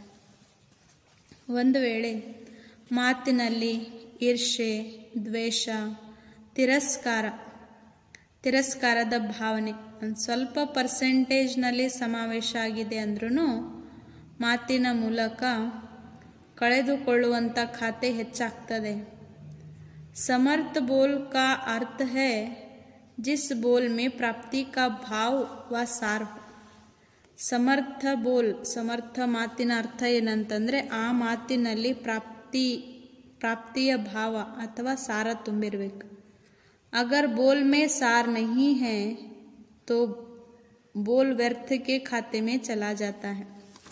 ಒಂದು ವೇಳೆ ಮಾತಿನಲ್ಲಿ ಈರ್ಷೆ ದ್ವೇಷ ತಿರಸ್ಕಾರ ತಿರಸ್ಕಾರದ ಭಾವನೆ ಒಂದು ಸ್ವಲ್ಪ ಪರ್ಸೆಂಟೇಜ್ನಲ್ಲಿ ಸಮಾವೇಶ ಆಗಿದೆ ಅಂದ್ರೂ ಮಾತಿನ ಮೂಲಕ ಕಳೆದುಕೊಳ್ಳುವಂಥ ಖಾತೆ ಹೆಚ್ಚಾಗ್ತದೆ ಸಮರ್ಥ ಬೋಲ್ ಕಾ ಅರ್ಥ है जिस बोल में प्राप्ति का भाव व सार हो ಸಮರ್ಥ ಬೋಲ್ ಸಮರ್ಥ ಮಾತಿನ ಅರ್ಥ ಏನಂತಂದರೆ ಆ ಮಾತಿನಲ್ಲಿ ಪ್ರಾಪ್ತಿ ಪ್ರಾಪ್ತಿಯ ಭಾವ ಅಥವಾ ಸಾರ ತುಂಬಿರಬೇಕು ಅಗರ್ ಬೋಲ್ ಮೇ ಸಾರ್ ನಹಿ है तो बोल व्यर्थ के खाते में चला जाता है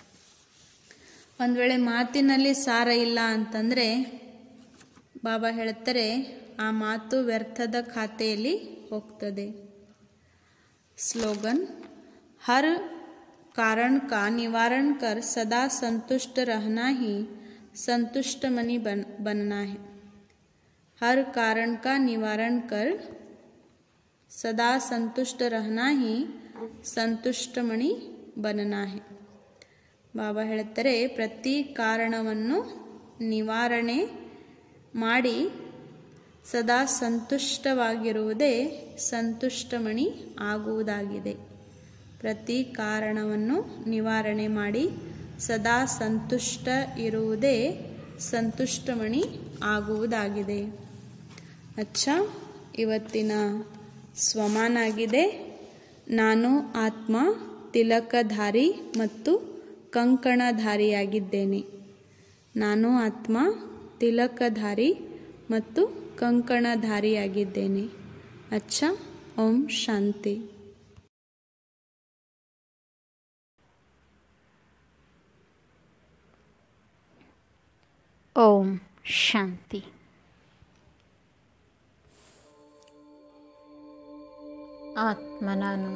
ಒಂದು ವೇಳೆ ಮಾತಿನಲ್ಲಿ ಸಾರ ಇಲ್ಲ ಅಂತಂದರೆ ಬಾಬಾ ಹೇಳ್ತಾರೆ ಆ ಮಾತು ವ್ಯರ್ಥದ ಖಾತೆಯಲ್ಲಿ ಹೋಗ್ತದೆ स्लोगन हर कारण का निवारण कर सदा संतुष्ट रहना ही संतुष्ट मनी बन बनना है हर कारण का निवारण कर सदा संतुष्ट रहना ही ಸಂತುಷ್ಟ ಮಣಿ ಬನನ ಹೆ ಬಾಬಾ ಹೇಳ್ತಾರೆ ಪ್ರತಿ ಕಾರಣವನ್ನು ನಿವಾರಣೆ ಮಾಡಿ ಸದಾ ಸಂತುಷ್ಟವಾಗಿರುವುದೇ ಸಂತುಷ್ಟಮಣಿ ಆಗುವುದಾಗಿದೆ ಪ್ರತಿ ಕಾರಣವನ್ನು ನಿವಾರಣೆ ಮಾಡಿ ಸದಾ ಸಂತುಷ್ಟ ಇರುವುದೇ ಸಂತುಷ್ಟಮಣಿ ಆಗುವುದಾಗಿದೆ ಅಚ್ಚ ಇವತ್ತಿನ ಸ್ವಮಾನ ಆಗಿದೆ ನಾನು ಆತ್ಮ ತಿಲಕಧಾರಿ ಮತ್ತು ಕಂಕಣಧಾರಿಯಾಗಿದ್ದೇನೆ ನಾನು ಆತ್ಮ ತಿಲಕಧಾರಿ ಮತ್ತು ಕಂಕಣಧಾರಿಯಾಗಿದ್ದೇನೆ ಅಚ್ಚ ಓಂ ಶಾಂತಿ ಓಂ ಶಾಂತಿ ಆತ್ಮ ನಾನು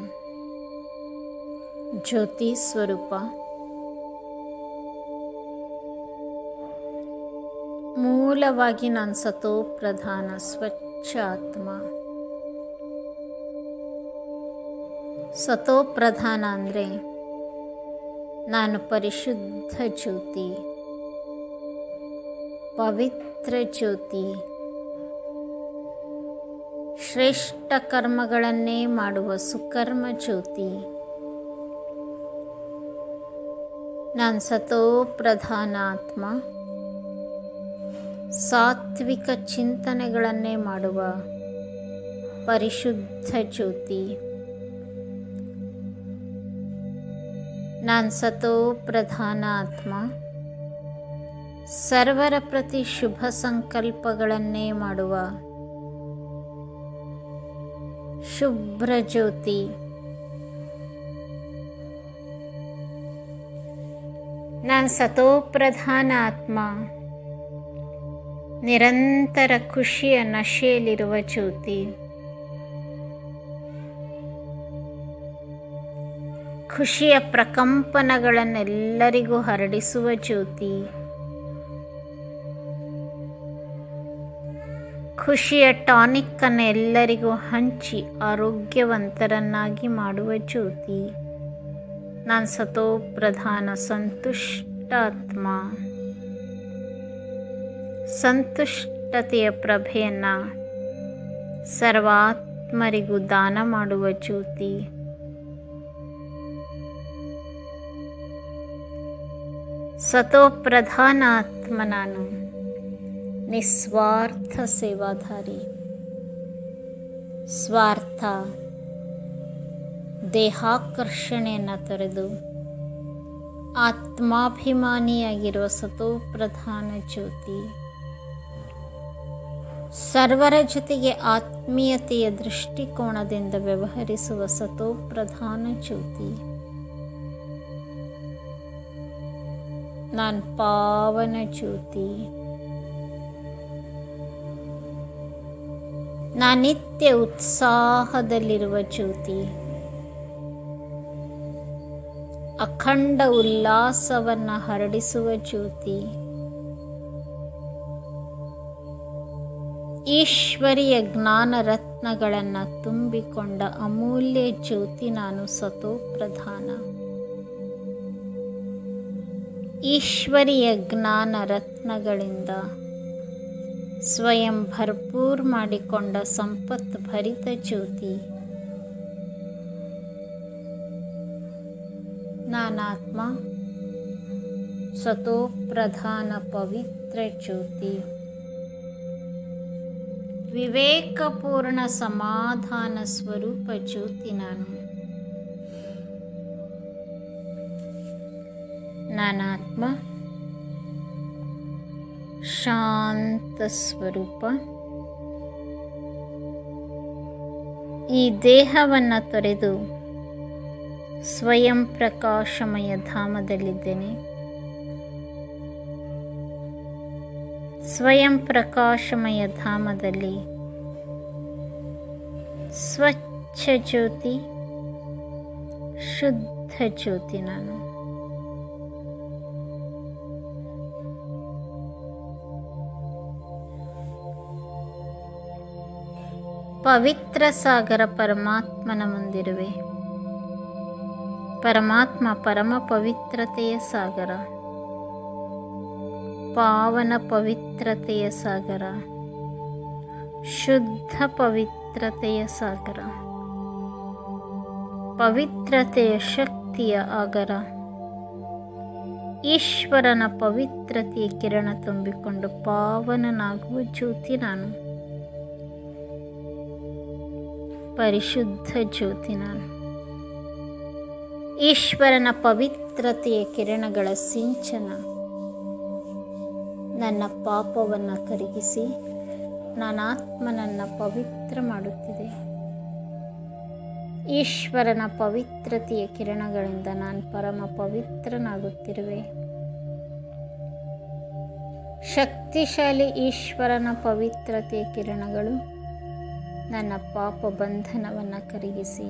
ಜ್ಯೋತಿ ಸ್ವರೂಪ ಮೂಲವಾಗಿ ನಾನು ಸತೋ ಪ್ರಧಾನ ಸ್ವಚ್ಛ ಆತ್ಮ ಸತೋ ಪ್ರಧಾನ ಅಂದರೆ ನಾನು ಪರಿಶುದ್ಧ ಜ್ಯೋತಿ ಪವಿತ್ರ ಜ್ಯೋತಿ ಶ್ರೇಷ್ಠ ಕರ್ಮಗಳನ್ನೇ ಮಾಡುವ ಸುಕರ್ಮ ಜ್ಯೋತಿ ನಾನು ಸತೋ ಪ್ರಧಾನ ಆತ್ಮ ಸಾತ್ವಿಕ ಚಿಂತನೆಗಳನ್ನೇ ಮಾಡುವ ಪರಿಶುದ್ಧ ಜ್ಯೋತಿ ನಾನು ಸತೋ ಪ್ರಧಾನ ಆತ್ಮ ಸರ್ವರ ಪ್ರತಿ ಶುಭ ಸಂಕಲ್ಪಗಳನ್ನೇ ಮಾಡುವ ಶುಭ್ರ ಜ್ಯೋತಿ ನಾನು ಸತೋ ಪ್ರಧಾನ ಆತ್ಮ ನಿರಂತರ ಖುಷಿಯ ನಶೆಯಲ್ಲಿರುವ ಜ್ಯೋತಿ ಖುಷಿಯ ಪ್ರಕಂಪನಗಳನ್ನೆಲ್ಲರಿಗೂ ಹರಡಿಸುವ ಜ್ಯೋತಿ ಖುಷಿಯ ಟಾನಿಕ್ ಅನ್ನು ಎಲ್ಲರಿಗೂ ಹಂಚಿ ಆರೋಗ್ಯವಂತರನ್ನಾಗಿ ಮಾಡುವ ಜ್ಯೋತಿ ನಾನು ಸತೋ ಪ್ರಧಾನ ಸಂತುಷ್ಟಾತ್ಮ ಸಂತುಷ್ಟತೆಯ ಪ್ರಭೆಯನ್ನು ಸರ್ವಾತ್ಮರಿಗೂ ದಾನ ಮಾಡುವ ಜ್ಯೋತಿ ಸತೋ ಪ್ರಧಾನ ಆತ್ಮ ನಾನು ನಿಸ್ವಾರ್ಥ ಸೇವಾಧಾರಿ ಸ್ವಾರ್ಥ ದೇಹಾಕರ್ಷಣೆಯನ್ನು ತೊರೆದು ಆತ್ಮಾಭಿಮಾನಿಯಾಗಿರುವ ಸತೋ ಪ್ರಧಾನ ಜ್ಯೋತಿ ಸರ್ವರ ಜೊತೆಗೆ ಆತ್ಮೀಯತೆಯ ದೃಷ್ಟಿಕೋನದಿಂದ ವ್ಯವಹರಿಸುವ ಸತೋ ಪ್ರಧಾನ ಜ್ಯೋತಿ ನಾನು ಪಾವನ ಜ್ಯೋತಿ ನಾನು ನಿತ್ಯ ಉತ್ಸಾಹದಲ್ಲಿರುವ ಜ್ಯೋತಿ ಅಖಂಡ ಉಲ್ಲಾಸವನ್ನು ಹರಡಿಸುವ ಜ್ಯೋತಿ ಈಶ್ವರಿಯ ಜ್ಞಾನ ರತ್ನಗಳನ್ನು ತುಂಬಿಕೊಂಡ ಅಮೂಲ್ಯ ಜ್ಯೋತಿ ನಾನು ಸತೋ ಪ್ರಧಾನ ಈಶ್ವರಿಯ ಜ್ಞಾನ ರತ್ನಗಳಿಂದ ಸ್ವಯಂ ಭರ್ಪೂರ್ ಮಾಡಿಕೊಂಡ ಸಂಪತ್ ಭರಿತ ಜ್ಯೋತಿ ನಾನಾತ್ಮ ಸತೋ ಪ್ರಧಾನ ಪವಿತ್ರ ಜ್ಯೋತಿ ವಿವೇಕಪೂರ್ಣ ಸಮಾಧಾನ ಸ್ವರೂಪ ಜ್ಯೋತಿ ನಾನು ನಾನಾತ್ಮ ಶಾಂತ ಸ್ವರೂಪ ಈ ದೇಹವನ್ನು ತೊರೆದು ಸ್ವಯಂ ಪ್ರಕಾಶಮಯ ಧಾಮದಲ್ಲಿದ್ದೇನೆ ಸ್ವಯಂ ಪ್ರಕಾಶಮಯ ಧಾಮದಲ್ಲಿ ಸ್ವಚ್ಛ ಜ್ಯೋತಿ ಶುದ್ಧ ಜ್ಯೋತಿ ನಾನು ಪವಿತ್ರ ಸಾಗರ ಪರಮಾತ್ಮನ ಮುಂದಿರುವೆ ಪರಮಾತ್ಮ ಪರಮ ಪವಿತ್ರತೆಯ ಸಾಗರ ಪಾವನ ಪವಿತ್ರತೆಯ ಸಾಗರ ಶುದ್ಧ ಪವಿತ್ರತೆಯ ಸಾಗರ ಪವಿತ್ರತೆಯ ಶಕ್ತಿಯ ಆಗರ ಈಶ್ವರನ ಪವಿತ್ರತೆಯ ಕಿರಣ ತುಂಬಿಕೊಂಡು ಪಾವನನಾಗುವ ಜ್ಯೋತಿ ನಾನು ಪರಿಶುದ್ಧ ಜ್ಯೋತಿ ನಾನು ಈಶ್ವರನ ಪವಿತ್ರತೆಯ ಕಿರಣಗಳ ಸಿಂಚನ ನನ್ನ ಪಾಪವನ್ನು ಕರಗಿಸಿ ನನ್ನ ಆತ್ಮನನ್ನು ಪವಿತ್ರ ಮಾಡುತ್ತಿದೆ ಈಶ್ವರನ ಪವಿತ್ರತೆಯ ಕಿರಣಗಳಿಂದ ನಾನು ಪರಮ ಪವಿತ್ರನಾಗುತ್ತಿರುವೆ ಶಕ್ತಿಶಾಲಿ ಈಶ್ವರನ ಪವಿತ್ರತೆಯ ಕಿರಣಗಳು ನನ್ನ ಪಾಪ ಬಂಧನವನ್ನು ಕರಗಿಸಿ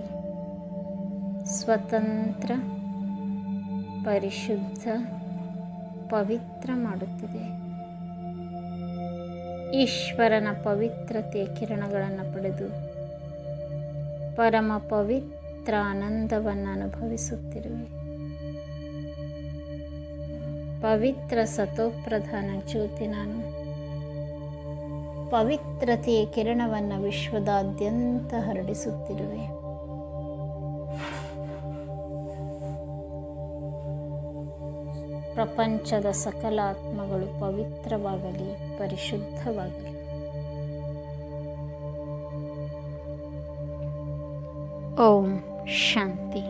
ಸ್ವತಂತ್ರ ಪರಿಶುದ್ಧ ಪವಿತ್ರ ಮಾಡುತ್ತಿದೆ ಈಶ್ವರನ ಪವಿತ್ರತೆಯ ಕಿರಣಗಳನ್ನು ಪಡೆದು ಪರಮ ಪವಿತ್ರ ಆನಂದವನ್ನು ಅನುಭವಿಸುತ್ತಿರುವೆ ಪವಿತ್ರ ಸತೋಪ್ರಧಾನ ಜ್ಯೋತಿ ನಾನು ಪವಿತ್ರತೆಯ ಕಿರಣವನ್ನು ವಿಶ್ವದಾದ್ಯಂತ ಹರಡಿಸುತ್ತಿರುವೆ ಪ್ರಪಂಚದ ಸಕಲ ಆತ್ಮಗಳು ಪವಿತ್ರವಾಗಲಿ ಪರಿಶುದ್ಧವಾಗಲಿ ಓಂ ಶಾಂತಿ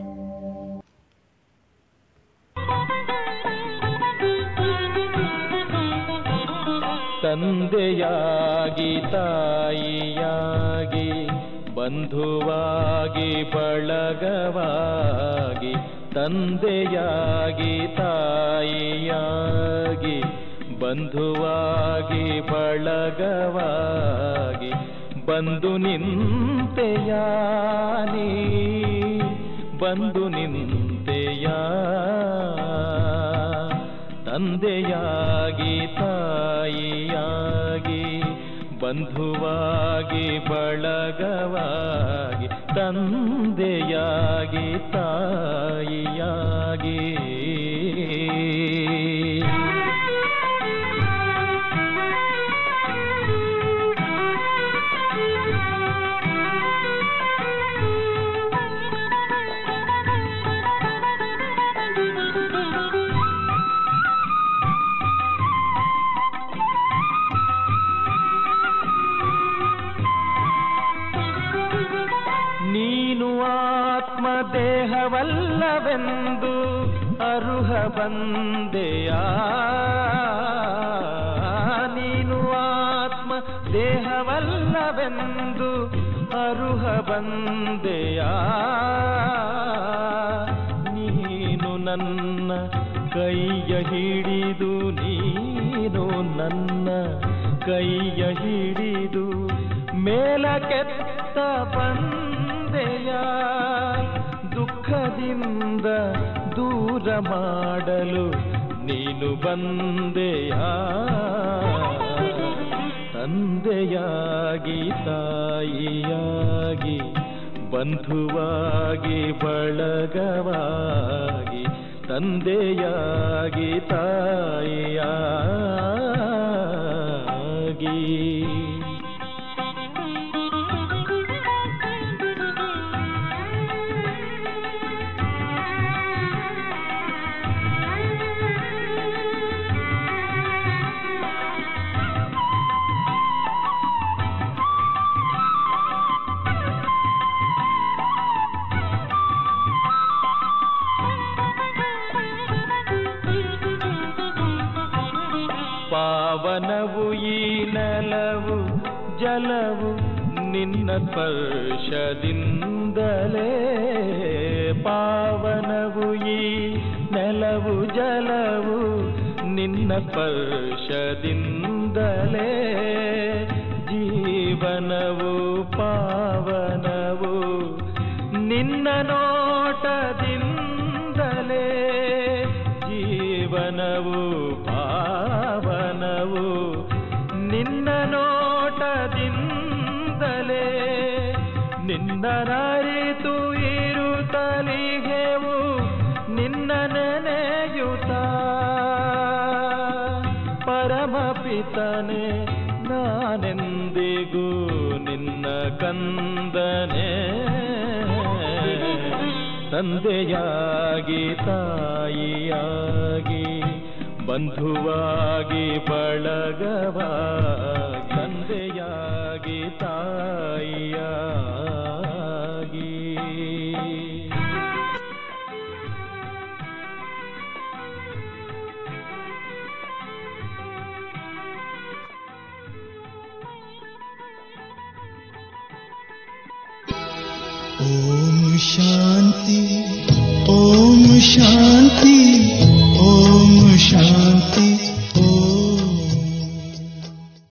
ತಂದೆಯಾಗಿ ತಾಯಿಯಾಗಿ ಬಂಧುವಾಗಿ ಬಳಗವಾಗಿ ತಂದೆಯಾಗಿ ತಾಯಿಯಾಗಿ ಬಂಧುವಾಗಿ ಬಳಗವಾಗಿ ಬಂದು ನಿಂತೆಯಾನಿ ಬಂದು ನಿಂತೆಯಾ ತಂದೆಯಾಗಿ ತಾಯಿಯಾಗಿ ಬಂಧುವಾಗಿ ಬಳಗವಾಗಿ ತಂದೆಯಾಗಿ ತಾಯಿಯಾಗಿ ನೀನು ಆತ್ಮ ದೇಹವಲ್ಲವೆಂದು ಅರುಹ ಬಂದೆಯ ನೀನು ಆತ್ಮ ದೇಹವಲ್ಲವೆಂದು ಅರುಹ ಬಂದೆಯ ನೀನು ನನ್ನ ಕೈಯ ಹಿಡಿದು ನೀನು ನನ್ನ ಕೈಯ ಹಿಡಿದು ಮೇಲಕ್ಕೆತ್ತ ಬಂದೆಯ ದುಃಖದಿಂದ ದೂರ ಮಾಡಲು ನೀನು ಬಂದೆಯ ತಂದೆಯಾಗಿ ತಾಯಿಯಾಗಿ ಬಂಧುವಾಗಿ ಬಳಗವಾಗಿ ತಂದೆಯಾಗಿ ತಾಯಿಯಾಗಿ ಪಾವನವು ಈ ನೆಲವು ಜಲವು ನಿನ್ನ ಸ್ಪರ್ಶದಿಂದಲೇ ಪಾವನವು ಈ ನೆಲವು ಜಲವು ನಿನ್ನ ಸ್ಪರ್ಶದಿಂದಲೇ ಜೀವನವು ಪಾವನವು ನಿನ್ನ ನೋಟದಿಂದಲೇ ಜೀವನವು ಪಾವನವು ನಿನ್ನ ನೋಟದಿಂದಲೇ ನಿನ್ನ ನರಿತು ಇರುತ್ತಲಿಗೆವು ನಿನ್ನ ನೆನೆಯುತ್ತ ಪರಮಪಿತನೆ ನಾನೆಂದಿಗೂ ನಿನ್ನ ಕಂದನೆ ತಂದೆಯಾಗಿ ತಾಯಿಯಾಗಿ ಬಂಧುವಾಗಿ ಬಳಗವಾಗಿ ತಂದೆಯಾಗಿ ತಾಯಿಯಾಗಿ ॐ शान्ति ॐ शान्ति